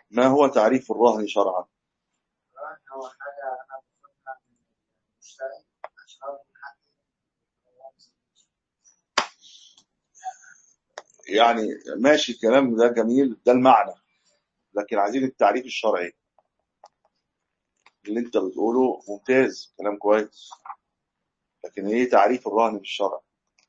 ما هو تعريف الرهن شرعا الرهن هو حاجة أنا باخدها من المشتري عشان أضمن حقي يعني ماشي الكلام ده جميل ده المعنى لكن عايزين التعريف الشرعي اللي انت بتقوله ممتاز كلام كويس لكن ايه تعريف الرهن في الشرع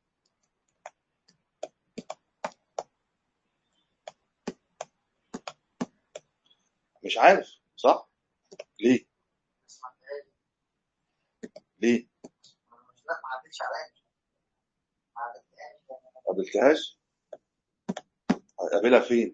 مش عارف صح ليه بس ما عندهاش. ليه أنا مش لا ما عدتش عليا ما عدتهاش قابلتهاش هقابلها فين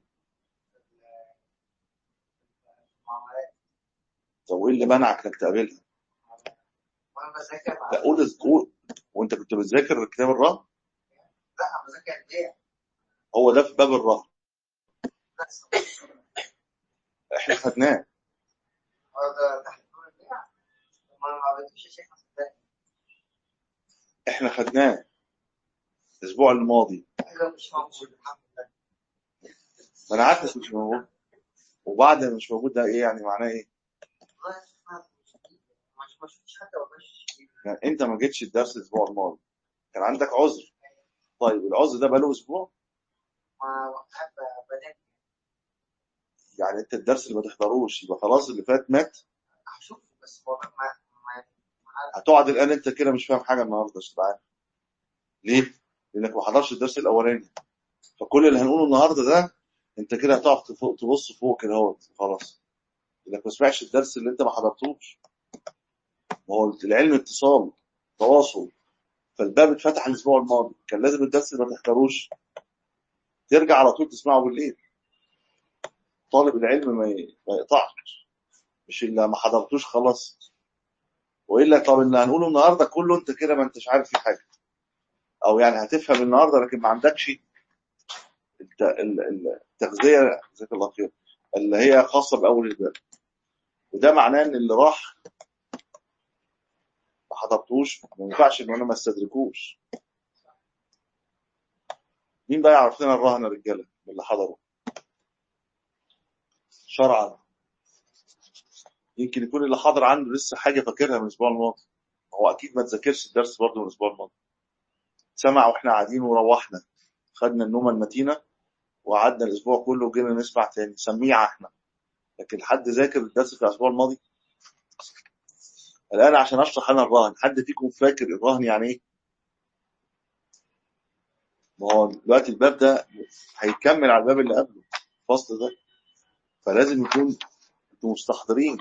المعاملات طب وايه اللي منعك انك تقابلها وأنا بذاكر مع لا قول قول وانت كنت بتذاكر كتاب الرهن لا أنا بذاكر البيع هو ده في باب الرهن بس احنا خدناه هو ده تحت نور البيع وما أنا ما قابلتوش يا شيخ صدقني احنا خدناه الاسبوع الماضي إلا مش موجود الحمد لله ما انا عارف مش موجود وبعد ما مش موجود ده ايه يعني معناه ايه والله يا شيخ أنا مش ما شفتش حتى وبش يعني انت ما جيتش الدرس الاسبوع الماضي كان عندك عذر طيب العذر ده بقاله اسبوع ما وقعت بدأت يعني انت الدرس اللي ما تحضروش يبقى خلاص اللي فات مات هشوف بس هو ما ما ما هتقعد الان انت كده مش فاهم حاجه النهارده عشان تعالى ليه؟ لانك ما حضرش الدرس الاولاني فكل اللي هنقوله النهارده ده انت كده هتقف تفوق- تبص فوق كده اهوت خلاص انك ما سمعتش الدرس اللي انت ما حضرتوش ما هو العلم اتصال تواصل فالباب اتفتح الاسبوع الماضي كان لازم الدرس اللي ما تحضروش ترجع على طول تسمعه بالليل طالب العلم ما ي- ما يقطعش مش الا ما حضرتوش خلاص والا طب اللي هنقوله النهارده كله انت كده ما انتش عارف فيه حاجه او يعني هتفهم النهارده لكن ما عندكش الت- ال- ال- التغذيه جزاك الله خير اللي هي خاصه باول الباب وده معناه ان اللي راح ما حضرتوش ما ينفعش ان انا ما استدركوش مين بقى يعرف لنا الرهن يا رجاله من اللي حضروا شرعا يمكن يكون اللي حاضر عنده لسه حاجه فاكرها من الاسبوع الماضي هو اكيد ما تذاكرش الدرس برضه من الاسبوع الماضي سمع واحنا قاعدين وروحنا خدنا النومه المتينه وقعدنا الاسبوع كله وجينا نسمع تاني سميعه احنا لكن حد ذاكر الدرس في الاسبوع الماضي الان عشان اشرح انا الرهن حد فيكم فاكر الرهن يعني ايه ما هو دلوقتي الباب ده هيكمل على الباب اللي قبله الفصل ده فلازم يكون انتوا مستحضرين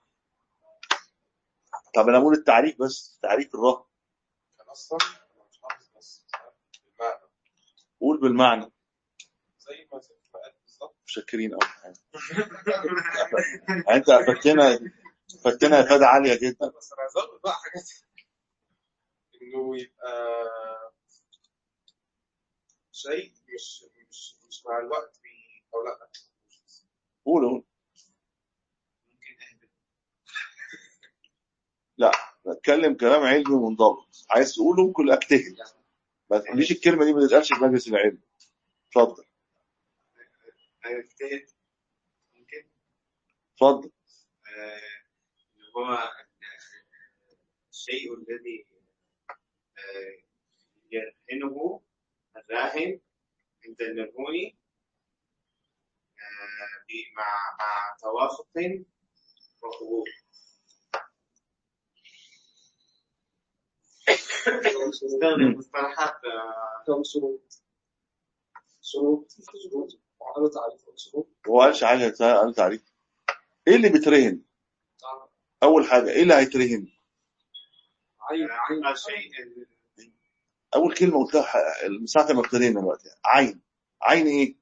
طب انا بقول التعريف بس تعريف الرهن كان اصلا انا مش حافظ بس بالمعنى قول بالمعنى زي ما ما قال بالظبط مشكرين قوي انت فتنا فتنا افاده عاليه جدا بس انا هزود بقى حاجات انه يبقى شيء مش مش مش مع الوقت بي او لا قولوا ممكن اهبط لا بتكلم كلام علمي منضبط عايز تقوله ممكن اجتهد ما تقوليش الكلمه دي ما تتقالش في مجلس العلم اتفضل اجتهد ممكن اتفضل آه، اللي هو الشيء الذي آه، يرهنه الراهن عند المرهون آه، ب- مع مع توافق وقبول نستخدم مصطلحات آه، كم شروط شروط شروط وعملوا تعريف الشروط هو قالش حاجه قال تعريف ايه اللي بيترهن اول حاجه ايه اللي هيترهن عين عين على شيء اول كلمه قلتها ح- من ساعه ما ابتدينا دلوقتي عين عين ايه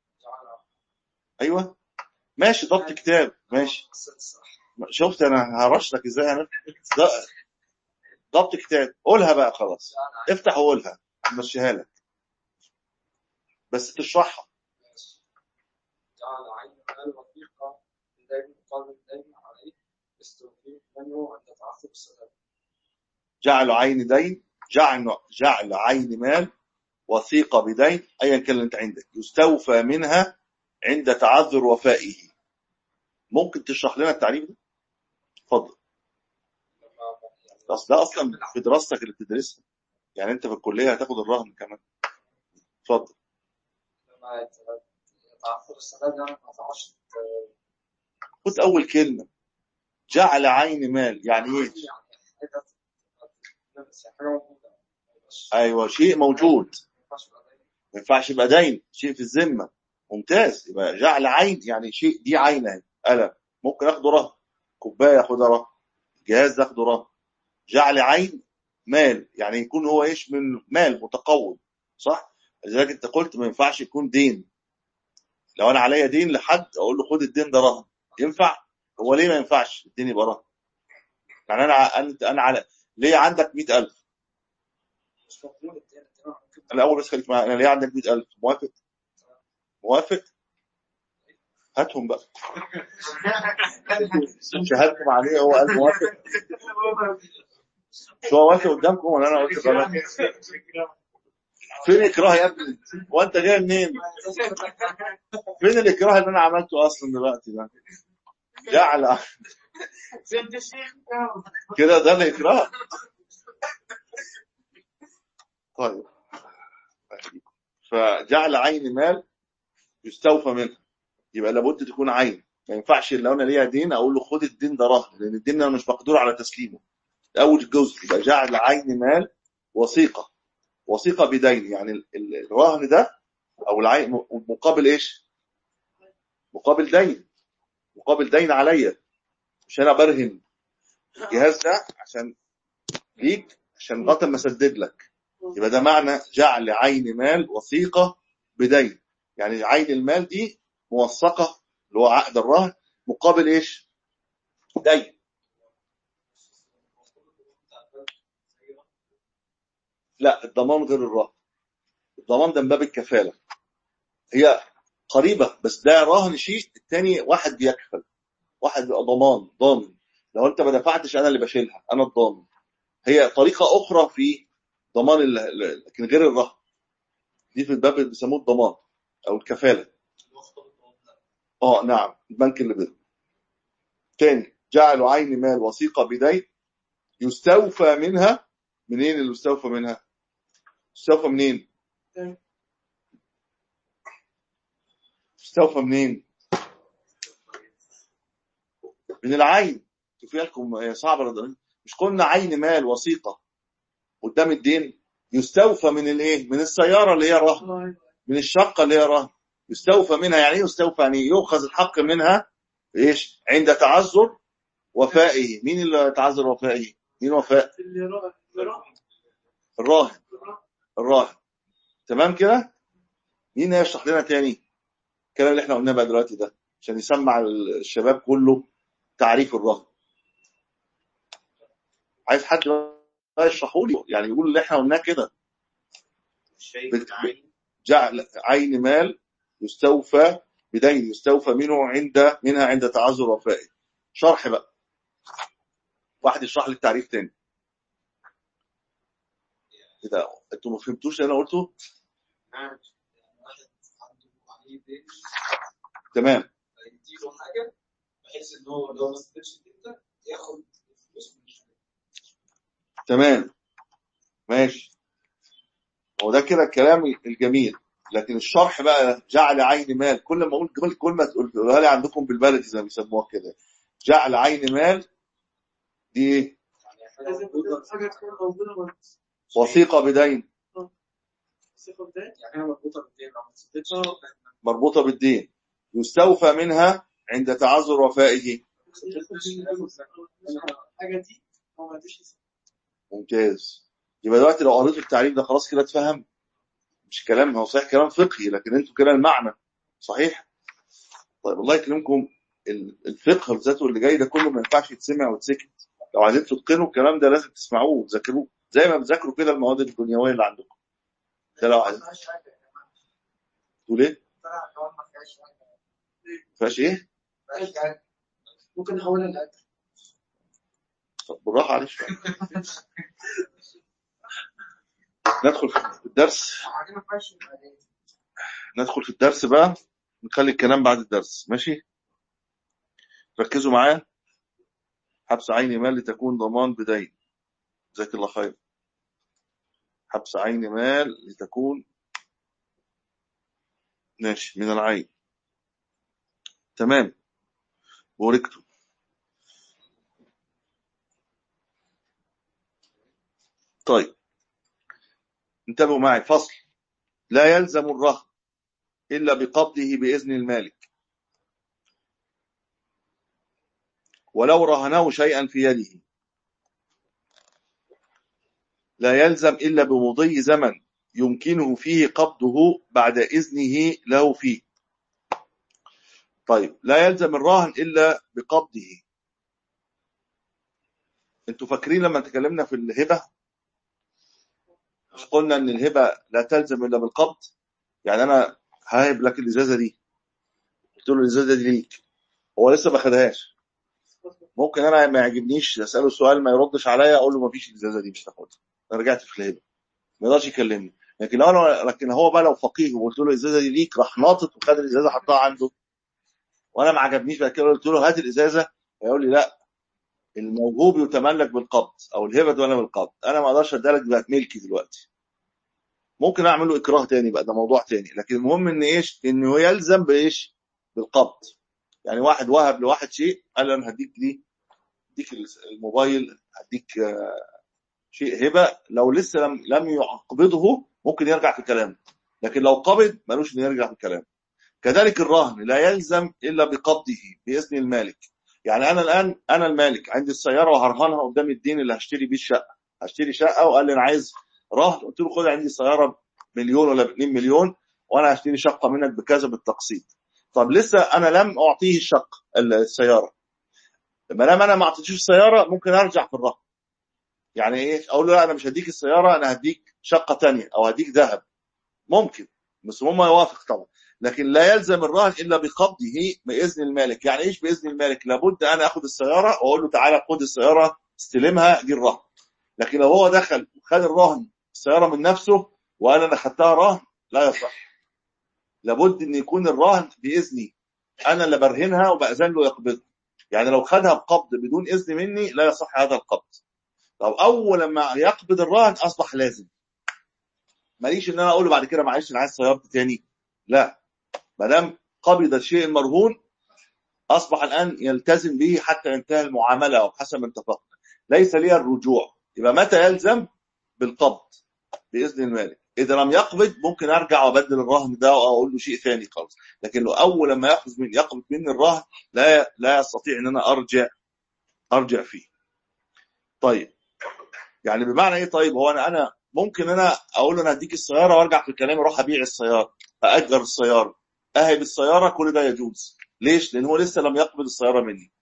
ايوه ماشي ضبط كتاب ماشي شفت انا هرش لك ازاي انا ض- ضبط كتاب قولها بقى خلاص افتح وقولها همشيها لك بس تشرحها جعل عين مال وثيقة دائما مقابل دائما عليه استوفيق منه عند تعثر السلام جعل عين دين جعل جعل عين مال وثيقة بدين أيا كان اللي أنت عندك يستوفى منها عند تعذر وفائه ممكن تشرح لنا التعريف ده اتفضل لما يعني اصل ده اصلا في دراستك اللي بتدرسها يعني انت في الكليه هتاخد الرهن كمان اتفضل لما يتعثر السداد يعني ما تعرفش خد اول كلمه جعل عين مال يعني ايه يعني حاجه بس حاجه موجوده ما يبقاش- ايوه شيء موجود ما ينفعش يبقى دايما. ما ينفعش يبقى دين شيء في الذمه ممتاز يبقى جعل عين يعني شيء دي عين اهي قلم ممكن اخده رهن كوبايه اخدها رهن جهاز اخده رهن جعل عين مال يعني يكون هو ايش من مال متقوم صح لذلك انت قلت ما ينفعش يكون دين لو انا عليا دين لحد اقول له خد الدين ده رهن ينفع هو ليه ما ينفعش الدين يبقى رهن يعني انا ع- انت انا على ليه عندك 100000 مش مضمون الدين الدين ممكن انا اول بس خليك معايا انا ليه عندك 100000 موافق موافق هاتهم بقى شهادتكم عليه هو قال موافق شو هو واقف قدامكم ولا انا قلت غلط فين الاكراه يا ابني وانت جاي منين فين الاكراه اللي انا عملته اصلا دلوقتي ده جعل كده ده الاكراه طيب فجعل عين مال يستوفى منها يبقى لابد تكون عين ما ينفعش لو انا ليا دين اقول له خد الدين ده رهن لان الدين انا مش مقدور على تسليمه ده اول جزء يبقى جعل عين مال وثيقه وثيقه بدين يعني ال- ال- الرهن ده او العين م- مقابل ايش؟ مقابل دين مقابل دين عليا مش انا برهن الجهاز ده عشان ليك عشان لغايه ما اسدد لك يبقى ده معنى جعل عين مال وثيقه بدين يعني عين المال دي موثقه اللي هو عقد الرهن مقابل ايش؟ دين لا الضمان غير الرهن الضمان ده من باب الكفاله هي قريبه بس ده رهن شيء الثاني واحد بيكفل واحد بيبقى ضمان ضامن لو انت ما دفعتش انا اللي بشيلها انا الضامن هي طريقه اخرى في ضمان ال- ال- لكن غير الرهن دي في الباب اللي بيسموه الضمان او الكفاله اه نعم البنك اللي بيض تاني جعلوا عين مال وثيقه بدين يستوفى منها منين اللي يستوفى منها يستوفى منين يستوفى منين من العين شوفوا لكم هي صعبه الرضا. مش قلنا عين مال وثيقه قدام الدين يستوفى من الايه من السياره اللي هي رهن من الشقه اللي هي رهن يستوفى منها يعني ايه يستوفى يعني يؤخذ الحق منها ايش عند تعذر وفائه مين اللي تعذر وفائه مين وفاء الراهن الراهن تمام كده مين هيشرح لنا تاني الكلام اللي احنا قلناه بقى دلوقتي ده عشان يسمع الشباب كله تعريف الرهن عايز حد بقى يشرحه لي يعني يقول اللي احنا قلناه كده بت- جعل عين مال يستوفى بدين يستوفى منه عند منها عند تعذر وفائه شرح بقى واحد يشرح لي التعريف تاني كده انتوا ما فهمتوش اللي انا قلته واحد عنده عليه دين تمام يديله حاجه بحيث ان هو لو ما استفادش الدين ده ياخد فلوس من الشركه تمام ماشي هو ده كده الكلام الجميل لكن الشرح بقى جعل عين مال كل ما اقول كل كلمه تقولها لي عندكم بالبلدي زي ما بيسموها كده جعل عين مال دي ايه يعني حاجه موجوده حاجة تكون موجودة وثيقه بدين ثقة بداية يعني هي مربوطه بالدين لو ما استفادش مربوطه بالدين يستوفى منها عند تعذر وفائه حاجة دي هو ما عندوش ممتاز يبقى دلوقتي لو قريت التعريف ده خلاص كده اتفهم مش كلام هو صحيح كلام فقهي لكن انتوا كده المعنى صحيح طيب الله يكرمكم ال- الفقه بذاته اللي جاي ده كله ما ينفعش يتسمع ويتسكت لو عايزين تتقنوا الكلام ده لازم تسمعوه وتذاكروه زي ما بتذاكروا كده المواد الدنيويه اللي عندكم ده لو عايزين فيهاش حاجة يا جماعة. تقول ايه؟ طلع كمان ما فيهاش حاجة ما فيهاش ايه؟ ما فيهاش حاجة ممكن نحولها لأكل طب بالراحه عليه شويه ندخل في الدرس بعدين ما فيهاش بعدين ندخل في الدرس بقى نخلي الكلام بعد الدرس ماشي ركزوا معايا حبس عين مال لتكون ضمان بدين جزاك الله خير حبس عين مال لتكون ماشي من العين تمام بوركتم طيب انتبهوا معي فصل لا يلزم الرهن إلا بقبضه بإذن المالك ولو رهنه شيئا في يده لا يلزم إلا بمضي زمن يمكنه فيه قبضه بعد إذنه له فيه طيب لا يلزم الراهن إلا بقبضه انتوا فاكرين لما تكلمنا في الهبة مش قلنا ان الهبة لا تلزم إلا بالقبض يعني أنا هايب لك الإزازة دي قلت له الإزازة دي ليك هو لسه ما خدهاش ممكن أنا ما يعجبنيش أسأله سؤال ما يردش عليا أقول له ما فيش الإزازة دي مش تاخدها أنا رجعت في الهبة ما يقدرش يكلمني لكن لو انا لكن هو بقى لو فقيه وقلت له الازازه دي ليك راح ناطط وخد الازازه حطها عنده وانا ما عجبنيش بعد كده قلت له هات الازازه هيقول لي لا الموهوب يتملك بالقبض او الهبه تملك بالقبض انا ما اقدرش اديها لك بقت ملكي دلوقتي ممكن اعمل له اكراه تاني بقى ده موضوع تاني لكن المهم ان ايش انه يلزم بايش بالقبض يعني واحد وهب لواحد شيء قال له انا هديك دي هديك الموبايل هديك آه، شيء هبه لو لسه لم لم يقبضه ممكن يرجع في كلامه لكن لو قبض ملوش انه يرجع في كلامه كذلك الرهن لا يلزم الا بقبضه باذن المالك يعني انا الان انا المالك عندي السياره وهرهنها قدام الدين اللي هشتري بيه الشقه هشتري شقه وقال لي انا عايز رهن قلت له خد عندي سياره مليون ولا ب 2 مليون وانا هشتري شقه منك بكذا بالتقسيط طب لسه انا لم اعطيه الشقه السياره ما دام انا ما اعطيتوش السياره ممكن ارجع في الرهن يعني ايه اقول له لا انا مش هديك السياره انا هديك شقه تانية او هديك ذهب ممكن بس هم يوافق طبعا لكن لا يلزم الرهن الا بقبضه باذن المالك يعني ايش باذن المالك لابد انا اخذ السياره واقول له تعالى خد السياره استلمها دي الرهن لكن لو هو دخل وخد الرهن السياره من نفسه وانا انا خدتها رهن لا يصح لابد ان يكون الرهن باذني انا اللي برهنها وباذن له يقبضها يعني لو خدها بقبض بدون اذن مني لا يصح هذا القبض طب اول ما يقبض الرهن اصبح لازم ماليش ان انا اقول له بعد كده معلش انا عايز سيارتي تاني لا ما دام قبض الشيء المرهون اصبح الان يلتزم به حتى ينتهي المعامله او حسب ما اتفقنا ليس لي الرجوع يبقى متى يلزم بالقبض باذن المالك اذا لم يقبض ممكن ارجع وابدل الرهن ده واقول له شيء ثاني خالص لكن لو اول ما ياخذ من يقبض مني الرهن لا لا استطيع ان انا ارجع ارجع فيه طيب يعني بمعنى ايه طيب هو انا انا ممكن انا اقول له انا هديك السياره وارجع في كلامي اروح ابيع السياره ااجر السياره اهب السياره كل ده يجوز ليش لان هو لسه لم يقبض السياره مني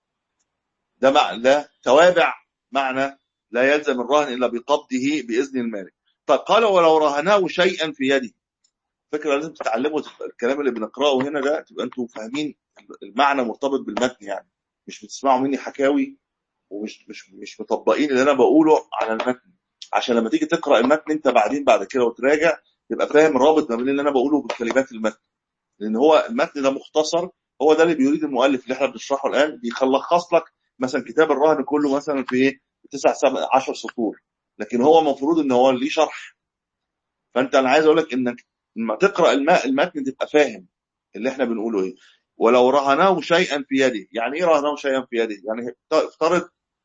ده معنى ده توابع معنى لا يلزم الرهن الا بقبضه باذن المالك طيب قال ولو رهناه شيئا في يده فكره لازم تتعلموا الكلام اللي بنقراه هنا ده تبقى انتم فاهمين المعنى مرتبط بالمتن يعني مش بتسمعوا مني حكاوي ومش مش مش مطبقين اللي انا بقوله على المتن عشان لما تيجي تقرا المتن انت بعدين بعد كده وتراجع تبقى فاهم الرابط ما بين اللي انا بقوله بكلمات المتن لان هو المتن ده مختصر هو ده اللي بيريد المؤلف اللي احنا بنشرحه الان بيلخص لك مثلا كتاب الرهن كله مثلا في ايه؟ تسع سبع 10 سطور لكن هو المفروض ان هو ليه شرح فانت انا عايز اقول لك انك لما تقرا الماء المتن تبقى فاهم اللي احنا بنقوله ايه ولو رهناه شيئا في يده يعني ايه رهناه شيئا في يده يعني افترض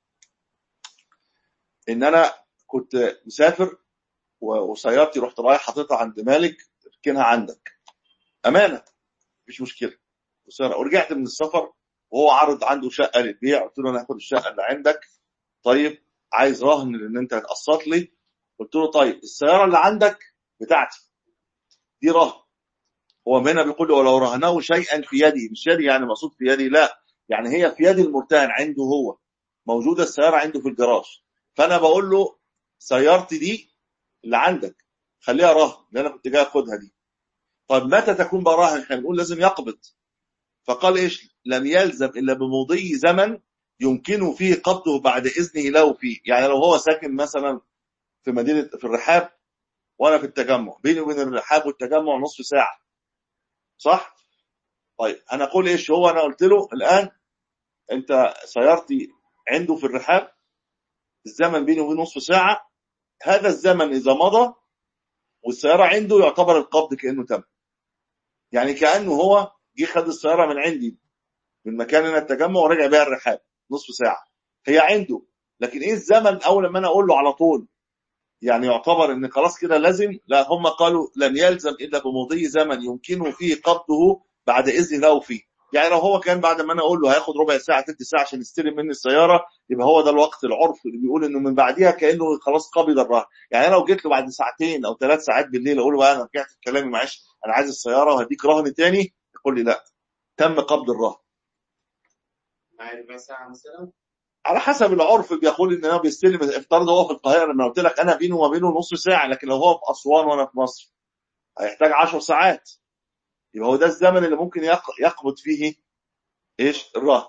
ان انا كنت مسافر وسيارتي رحت رايح حاططها عند مالك اركنها عندك امانه مفيش مشكله ورجعت من السفر وهو عرض عنده شقه للبيع قلت له انا هاخد الشقه اللي عندك طيب عايز رهن لان انت هتقسط لي قلت له طيب السياره اللي عندك بتاعتي دي رهن هو هنا بيقول له ولو رهناه شيئا في يدي مش يدي يعني مقصود في يدي لا يعني هي في يد المرتهن عنده هو موجوده السياره عنده في الجراج فانا بقول له سيارتي دي اللي عندك خليها رهن اللي انا كنت جاي اخدها دي طب متى تكون بقى راهن احنا بنقول لازم يقبض فقال ايش لم يلزم الا بمضي زمن يمكنه فيه قبضه بعد اذنه له فيه يعني لو هو ساكن مثلا في مدينه في الرحاب وانا في التجمع بيني وبين الرحاب والتجمع نصف ساعه صح طيب انا اقول ايش هو انا قلت له الان انت سيارتي عنده في الرحاب الزمن بيني وبين نصف ساعه هذا الزمن اذا مضى والسياره عنده يعتبر القبض كانه تم يعني كانه هو جه خد السياره من عندي من مكان هنا التجمع ورجع بيها الرحاب نصف ساعه هي عنده لكن ايه الزمن اول لما انا اقول له على طول يعني يعتبر ان خلاص كده لازم لا هم قالوا لم يلزم الا بمضي زمن يمكنه فيه قبضه بعد اذن له فيه يعني لو هو كان بعد ما انا اقول له هياخد ربع ساعه تلت ساعه عشان يستلم مني السياره يبقى هو ده الوقت العرف اللي بيقول انه من بعديها كانه خلاص قبض الرهن يعني انا لو جيت له بعد ساعتين او ثلاث ساعات بالليل اقول له بقى انا رجعت في كلامي معلش انا عايز السياره وهديك رهن تاني يقول لي لا تم قبض الرهن مع ربع ساعة مثلا على حسب العرف بيقول ان هو بيستلم افترض هو في القاهره لما قلت لك انا بينه وما بينه نص ساعه لكن لو هو في اسوان وانا في مصر هيحتاج 10 ساعات يبقى هو ده الزمن اللي ممكن يق- يقبض فيه ايش الرهن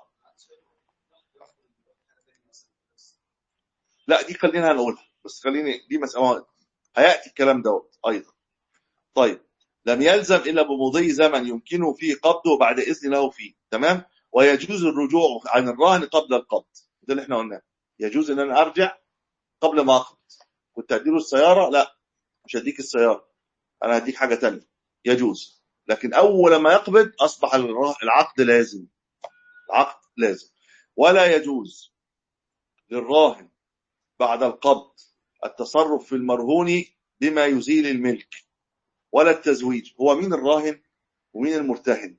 لا دي خلينا نقولها بس خليني دي مسألة هيأتي الكلام دوت أيضا طيب لم يلزم إلا بمضي زمن يمكنه فيه قبضه بعد إذن له فيه تمام ويجوز الرجوع عن الرهن قبل القبض ده اللي احنا قلناه يجوز ان انا ارجع قبل ما اقبض كنت هديله السياره لا مش هديك السياره انا هديك حاجه تانية يجوز لكن اول ما يقبض اصبح الر- العقد لازم العقد لازم ولا يجوز للراهن بعد القبض التصرف في المرهون بما يزيل الملك ولا التزويج هو مين الراهن ومين المرتهن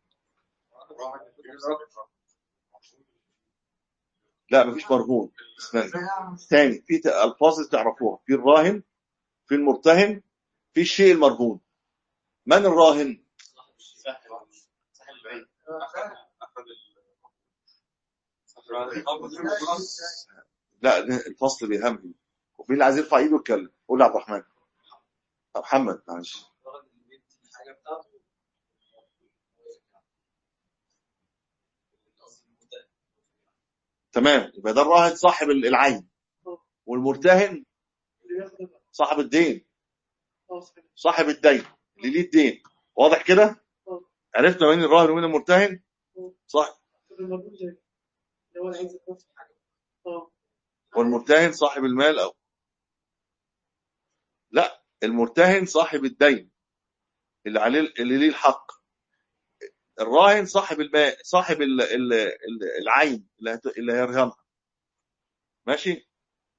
لا مفيش مرهون استنى تاني في ت- الفاظ تعرفوها في الراهن في المرتهن في الشيء المرهون من الراهن لا الفصل بيهمني ومين اللي عايز يرفع ايده يتكلم قول يا عبد الرحمن طب محمد معلش الحاجة بتاعته تمام يبقى ده الراهن صاحب العين والمرتهن صاحب الدين صاحب الدين اللي ليه الدين واضح كده عرفنا مين الراهن ومين المرتهن صح والمرتهن صاحب المال او لا المرتهن صاحب الدين اللي عليه اللي ليه الحق الراهن صاحب الماء صاحب ال ال ال العين اللي هت- اللي هيرهنها ماشي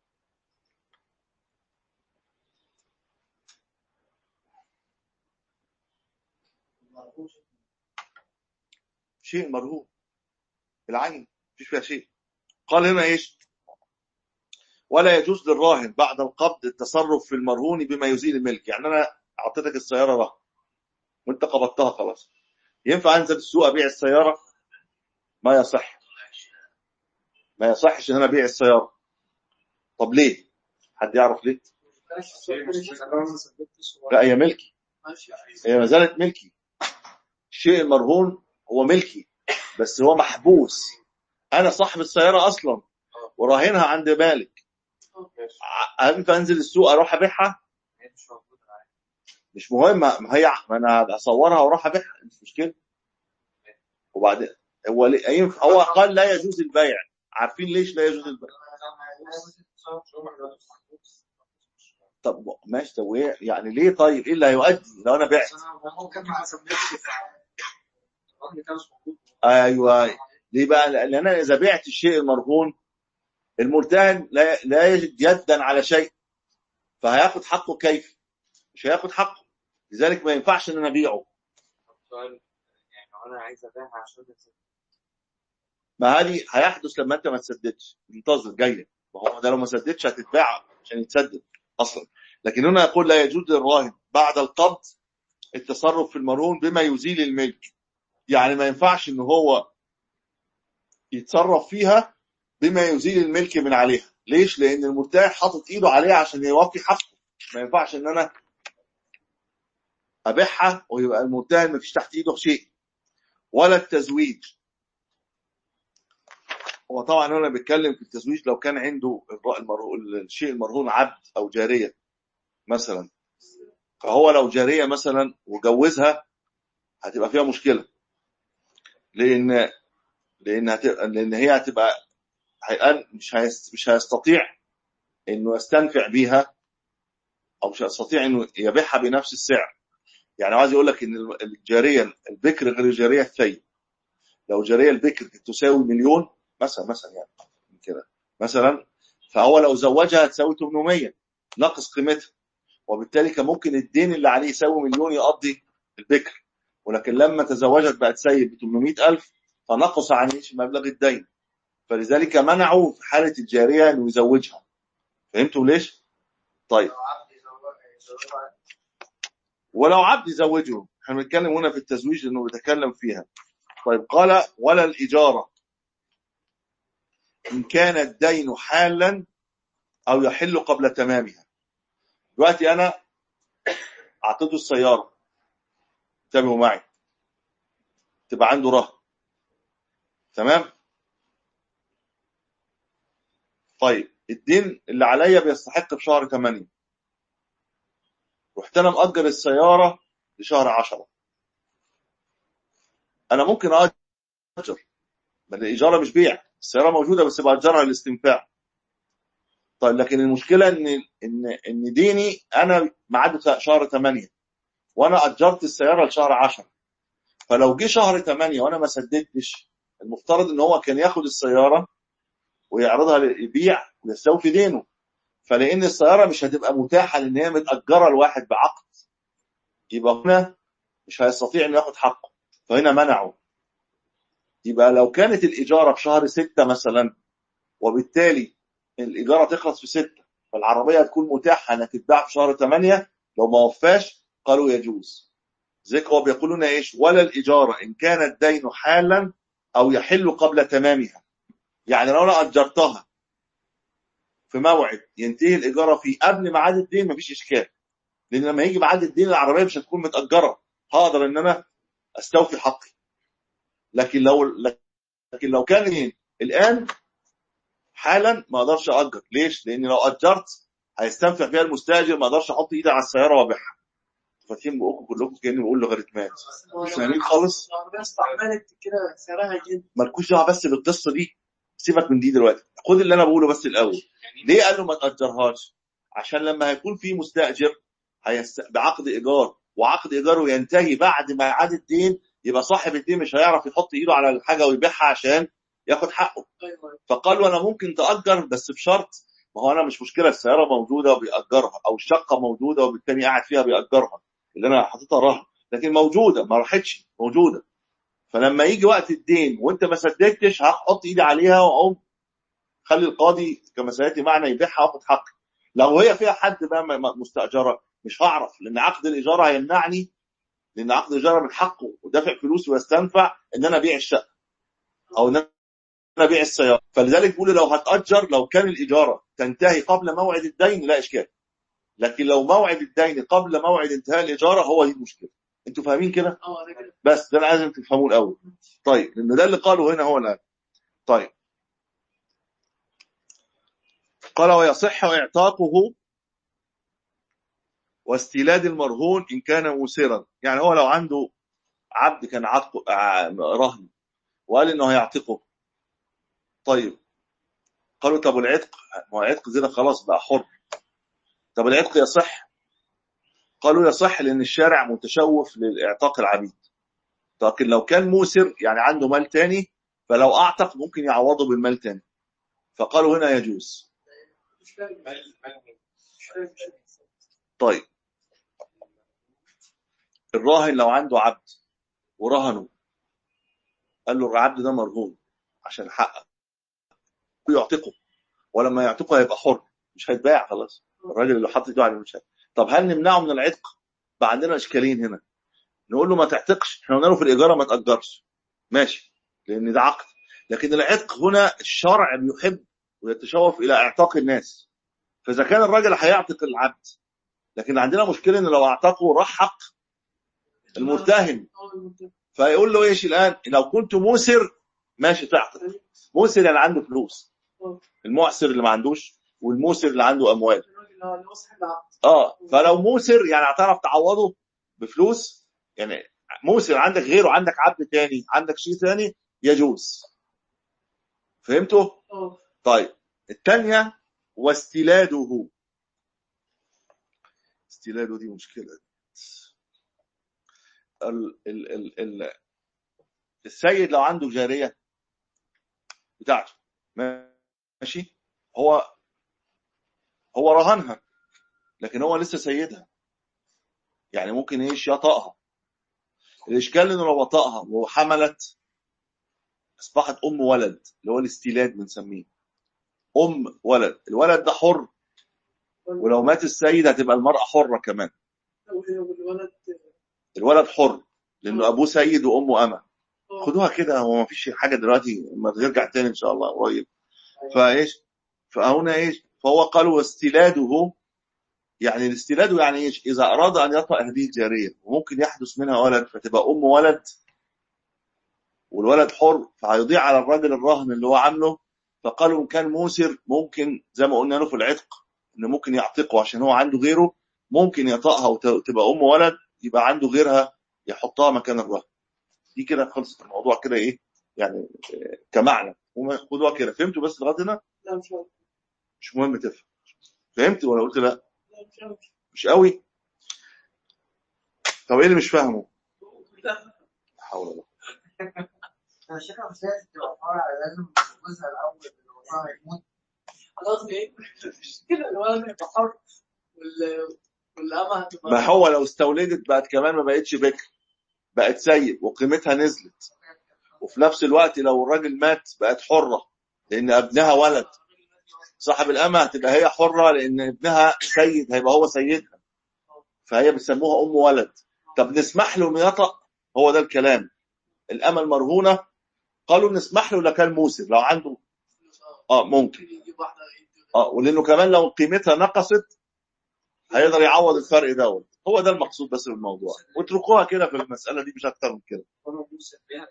شيء مرهون العين مفيش فيها شيء قال هنا ايش ولا يجوز للراهن بعد القبض التصرف في المرهون بما يزيل الملك يعني انا اعطيتك السياره رهن وانت قبضتها خلاص ينفع انزل السوق ابيع السياره ما يصح ما يصحش ان انا ابيع السياره طب ليه حد يعرف ليه لا هي ملكي هي ما زالت ملكي الشيء المرهون هو ملكي بس هو محبوس انا صاحب السياره اصلا وراهنها عند مالك ع- ينفع انزل السوق اروح ابيعها مش مهم ما هي ما انا اصورها واروح ابيعها مش مشكله وبعدين هو ليه- ينفع هو قال لا يجوز البيع عارفين ليش لا يجوز البيع طب ماشي طب وايه يعني ليه طيب ايه اللي هيؤدي لو انا بعت ممكن ما سميتش ايوه ليه بقى لان انا اذا بعت الشيء المرهون المرتهن لا لا يجد يدا على شيء فهياخد حقه كيف مش هياخد حقه لذلك ما ينفعش ان انا ابيعه سؤال يعني لو انا عايز ابيعها عشان ما هذه هيحدث لما انت ما تسددش انتظر جايه ما هو ده لو ما سددش هتتباع عشان يتسدد اصلا لكن هنا يقول لا يجوز للراهن بعد القبض التصرف في المرهون بما يزيل الملك يعني ما ينفعش ان هو يتصرف فيها بما يزيل الملك من عليها ليش لان المرتاح حاطط ايده عليها عشان يوفي حقه ما ينفعش ان انا ابيعها ويبقى المرتهن ما فيش تحت ايده شيء ولا التزويج هو طبعا هنا بيتكلم في التزويج لو كان عنده الر- المرهون الشيء المرهون عبد او جاريه مثلا فهو لو جاريه مثلا وجوزها هتبقى فيها مشكله لان لان هتبقى لان هي هتبقى هيقل مش هيست مش هيستطيع انه يستنفع بيها او مش هيستطيع انه يبيعها بنفس السعر يعني عايز يقول لك ان الجاريه البكر غير الجاريه الثيب لو جاريه البكر كانت تساوي مليون مثلا مثلا يعني كده مثلا فهو لو زوجها تساوي 800 ناقص قيمتها وبالتالي كان ممكن الدين اللي عليه يساوي مليون يقضي البكر ولكن لما تزوجت بقت سيد ب 800000 فنقص عن ايش مبلغ الدين فلذلك منعوا في حاله الجاريه انه يزوجها فهمتوا ليش؟ طيب لو عبد يزوج- يزوجها ولو عبد يزوجه احنا بنتكلم هنا في التزويج لانه بيتكلم فيها طيب قال ولا الاجاره ان كان الدين حالا او يحل قبل تمامها دلوقتي انا اعطيته السياره انتبهوا معي تبقى عنده رهن تمام طيب الدين اللي عليا بيستحق في شهر 8 رحت انا مأجر السياره لشهر 10 انا ممكن اجر بل الاجاره مش بيع السياره موجوده بس باجرها للاستنفاع طيب لكن المشكله ان ان ان ديني انا ميعاده شهر 8 وانا اجرت السياره لشهر 10 فلو جه شهر 8 وانا ما سددتش المفترض ان هو كان ياخد السياره ويعرضها للبيع ويستوفي دينه فلان السياره مش هتبقى متاحه لان هي متاجره لواحد بعقد يبقى هنا مش هيستطيع انه ياخد حقه فهنا منعه يبقى لو كانت الاجاره في شهر 6 مثلا وبالتالي الاجاره تخلص في 6 فالعربيه هتكون متاحه انها تتباع في شهر 8 لو ما وفاش قالوا يجوز زي هو بيقول لنا ايش ولا الاجاره ان كان الدين حالا او يحل قبل تمامها يعني لو انا اجرتها في موعد ينتهي الاجاره فيه قبل ميعاد الدين مفيش اشكال لان لما يجي ميعاد الدين العربيه مش هتكون متاجره هقدر ان انا استوفي حقي لكن لو لكن لو كان الان حالا ما اقدرش اجر ليش لان لو اجرت هيستنفع فيها المستاجر ما اقدرش احط ايدي على السياره وابيعها فاتحين بقكم كلكم كاني بقول لوغاريتمات مش فاهمين خالص العربية استعملت كده سعرها يجد مالكوش دعوه بس بالقصه دي سيبك من دي دلوقتي خد اللي انا بقوله بس الاول ليه قال له ما تاجرهاش عشان لما هيكون في مستاجر هيست... بعقد ايجار وعقد ايجاره ينتهي بعد ميعاد الدين يبقى صاحب الدين مش هيعرف يحط ايده على الحاجه ويبيعها عشان ياخد حقه ايوه فقالوا انا ممكن تاجر بس بشرط ما هو انا مش مشكله السياره موجوده وبيأجرها او الشقه موجوده وبالتالي قاعد فيها بيأجرها اللي انا حاططها رهن لكن موجوده ما راحتش موجوده فلما يجي وقت الدين وانت ما سددتش هحط ايدي عليها واقوم خلي القاضي كما سياتي معنا يبيعها واخد حقي لو هي فيها حد بقى م- م- مستاجره مش هعرف لان عقد الايجار هيمنعني لان عقد الايجار من حقه ودافع فلوس ويستنفع ان انا ابيع الشقه او ان انا ابيع السياره فلذلك بيقول لو هتاجر لو كان الاجاره تنتهي قبل موعد الدين لا اشكال لكن لو موعد الدين قبل موعد انتهاء الاجاره هو دي المشكله انتوا فاهمين كده اه انا كده بس ده انا لازم تفهموه الاول طيب لان ده اللي قاله هنا هو الان طيب قال ويصح اعتاقه واستيلاد المرهون ان كان موسرا يعني هو لو عنده عبد كان عتق ع- رهن وقال انه هيعتقه طيب قالوا طب العتق ما هو العتق كده خلاص بقى حر طب العتق يصح قالوا يصح لان الشارع متشوف لاعتاق العبيد لكن لو كان موسر يعني عنده مال تاني فلو اعتق ممكن يعوضه بالمال تاني فقالوا هنا يجوز مش فاهم مال مال مش فاهم مش فاهم. طيب الراهن لو عنده عبد ورهنه قال له العبد ده مرهون عشان حقك يعتقه ولما يعتقه هيبقى حر مش هيتباع خلاص الراجل اللي حط ايده على المشهد طب هل نمنعه من العتق بقى عندنا اشكالين هنا نقول له ما تعتقش احنا قلنا له في الايجار ما تاجرش ماشي لان ده عقد لكن العتق هنا الشرع بيحب ويتشوف الى اعتاق الناس فاذا كان الراجل هيعتق العبد لكن عندنا مشكله ان لو اعتقه راح حق المرتهن اه المرتهن. فيقول له ايش الان لو كنت موسر ماشي تعتق موسر يعني عنده فلوس اه. المعسر اللي ما عندوش والموسر اللي عنده اموال الراجل اللي هو اللي هو صاحب العقد اه فلو موسر يعني هتعرف تعوضه بفلوس يعني موسر عندك غيره عندك عبد تاني عندك شيء تاني يجوز فهمتوا اه طيب الثانيه واستلاده استلاده دي مشكله ال ال ال ال السيد لو عنده جاريه بتاعته ماشي هو هو رهنها لكن هو لسه سيدها يعني ممكن ايش يطأها الاشكال انه لو وطأها وحملت اصبحت ام ولد اللي هو الاستيلاد بنسميه ام ولد الولد ده حر ولو مات السيد هتبقى المرأة حرة كمان لو هي والولد الولد حر لانه ابوه سيد وامه امه اه خدوها كده هو ما فيش حاجه دلوقتي ما ترجع تاني ان شاء الله قريب فايش فهنا ايش فهو قال واستلاده يعني الاستلاد يعني ايش اذا اراد ان يطأ هذه الجاريه وممكن يحدث منها ولد فتبقى ام ولد والولد حر فهيضيع على الراجل الرهن اللي هو عامله فقالوا ان كان موسر ممكن زي ما قلنا له في العتق ان ممكن يعتقه عشان هو عنده غيره ممكن يطأها وتبقى ام ولد يبقى عنده غيرها يحطها مكان الرهن دي كده خلصت الموضوع كده ايه يعني آه، كمعنى وما- خدوها كده فهمتوا بس لغايه هنا لا مش عارف مش مهم تفهم فهمت ولا قلت لا لا مش عارف مش قوي طب ايه اللي مش فاهمه لا لا حول ولا قوة. يا شيخ مش لازم تبقى فرع لازم جوزها الأول اللي وراها يموت خلاص ايه كده الولد هيبقى حر وال والأمة هتبقى ما هو لو استولدت بقت كمان ما بقتش بكر بقت سيد وقيمتها نزلت وفي نفس الوقت لو الراجل مات بقت حرة لأن ابنها ولد صاحب الأمة هتبقى هي حرة لأن ابنها سيد هيبقى هو سيدها فهي بيسموها أم ولد طب نسمح له إنه يطأ هو ده الكلام الأمة المرهونة قالوا نسمح له لكان موسر لو عنده اه ممكن يجيب واحدة يدي اه ولانه كمان لو قيمتها نقصت هيقدر يعوض الفرق دوت هو ده المقصود بس بالموضوع واتركوها كده في المساله دي مش اكتر من كده وأنا موسى بها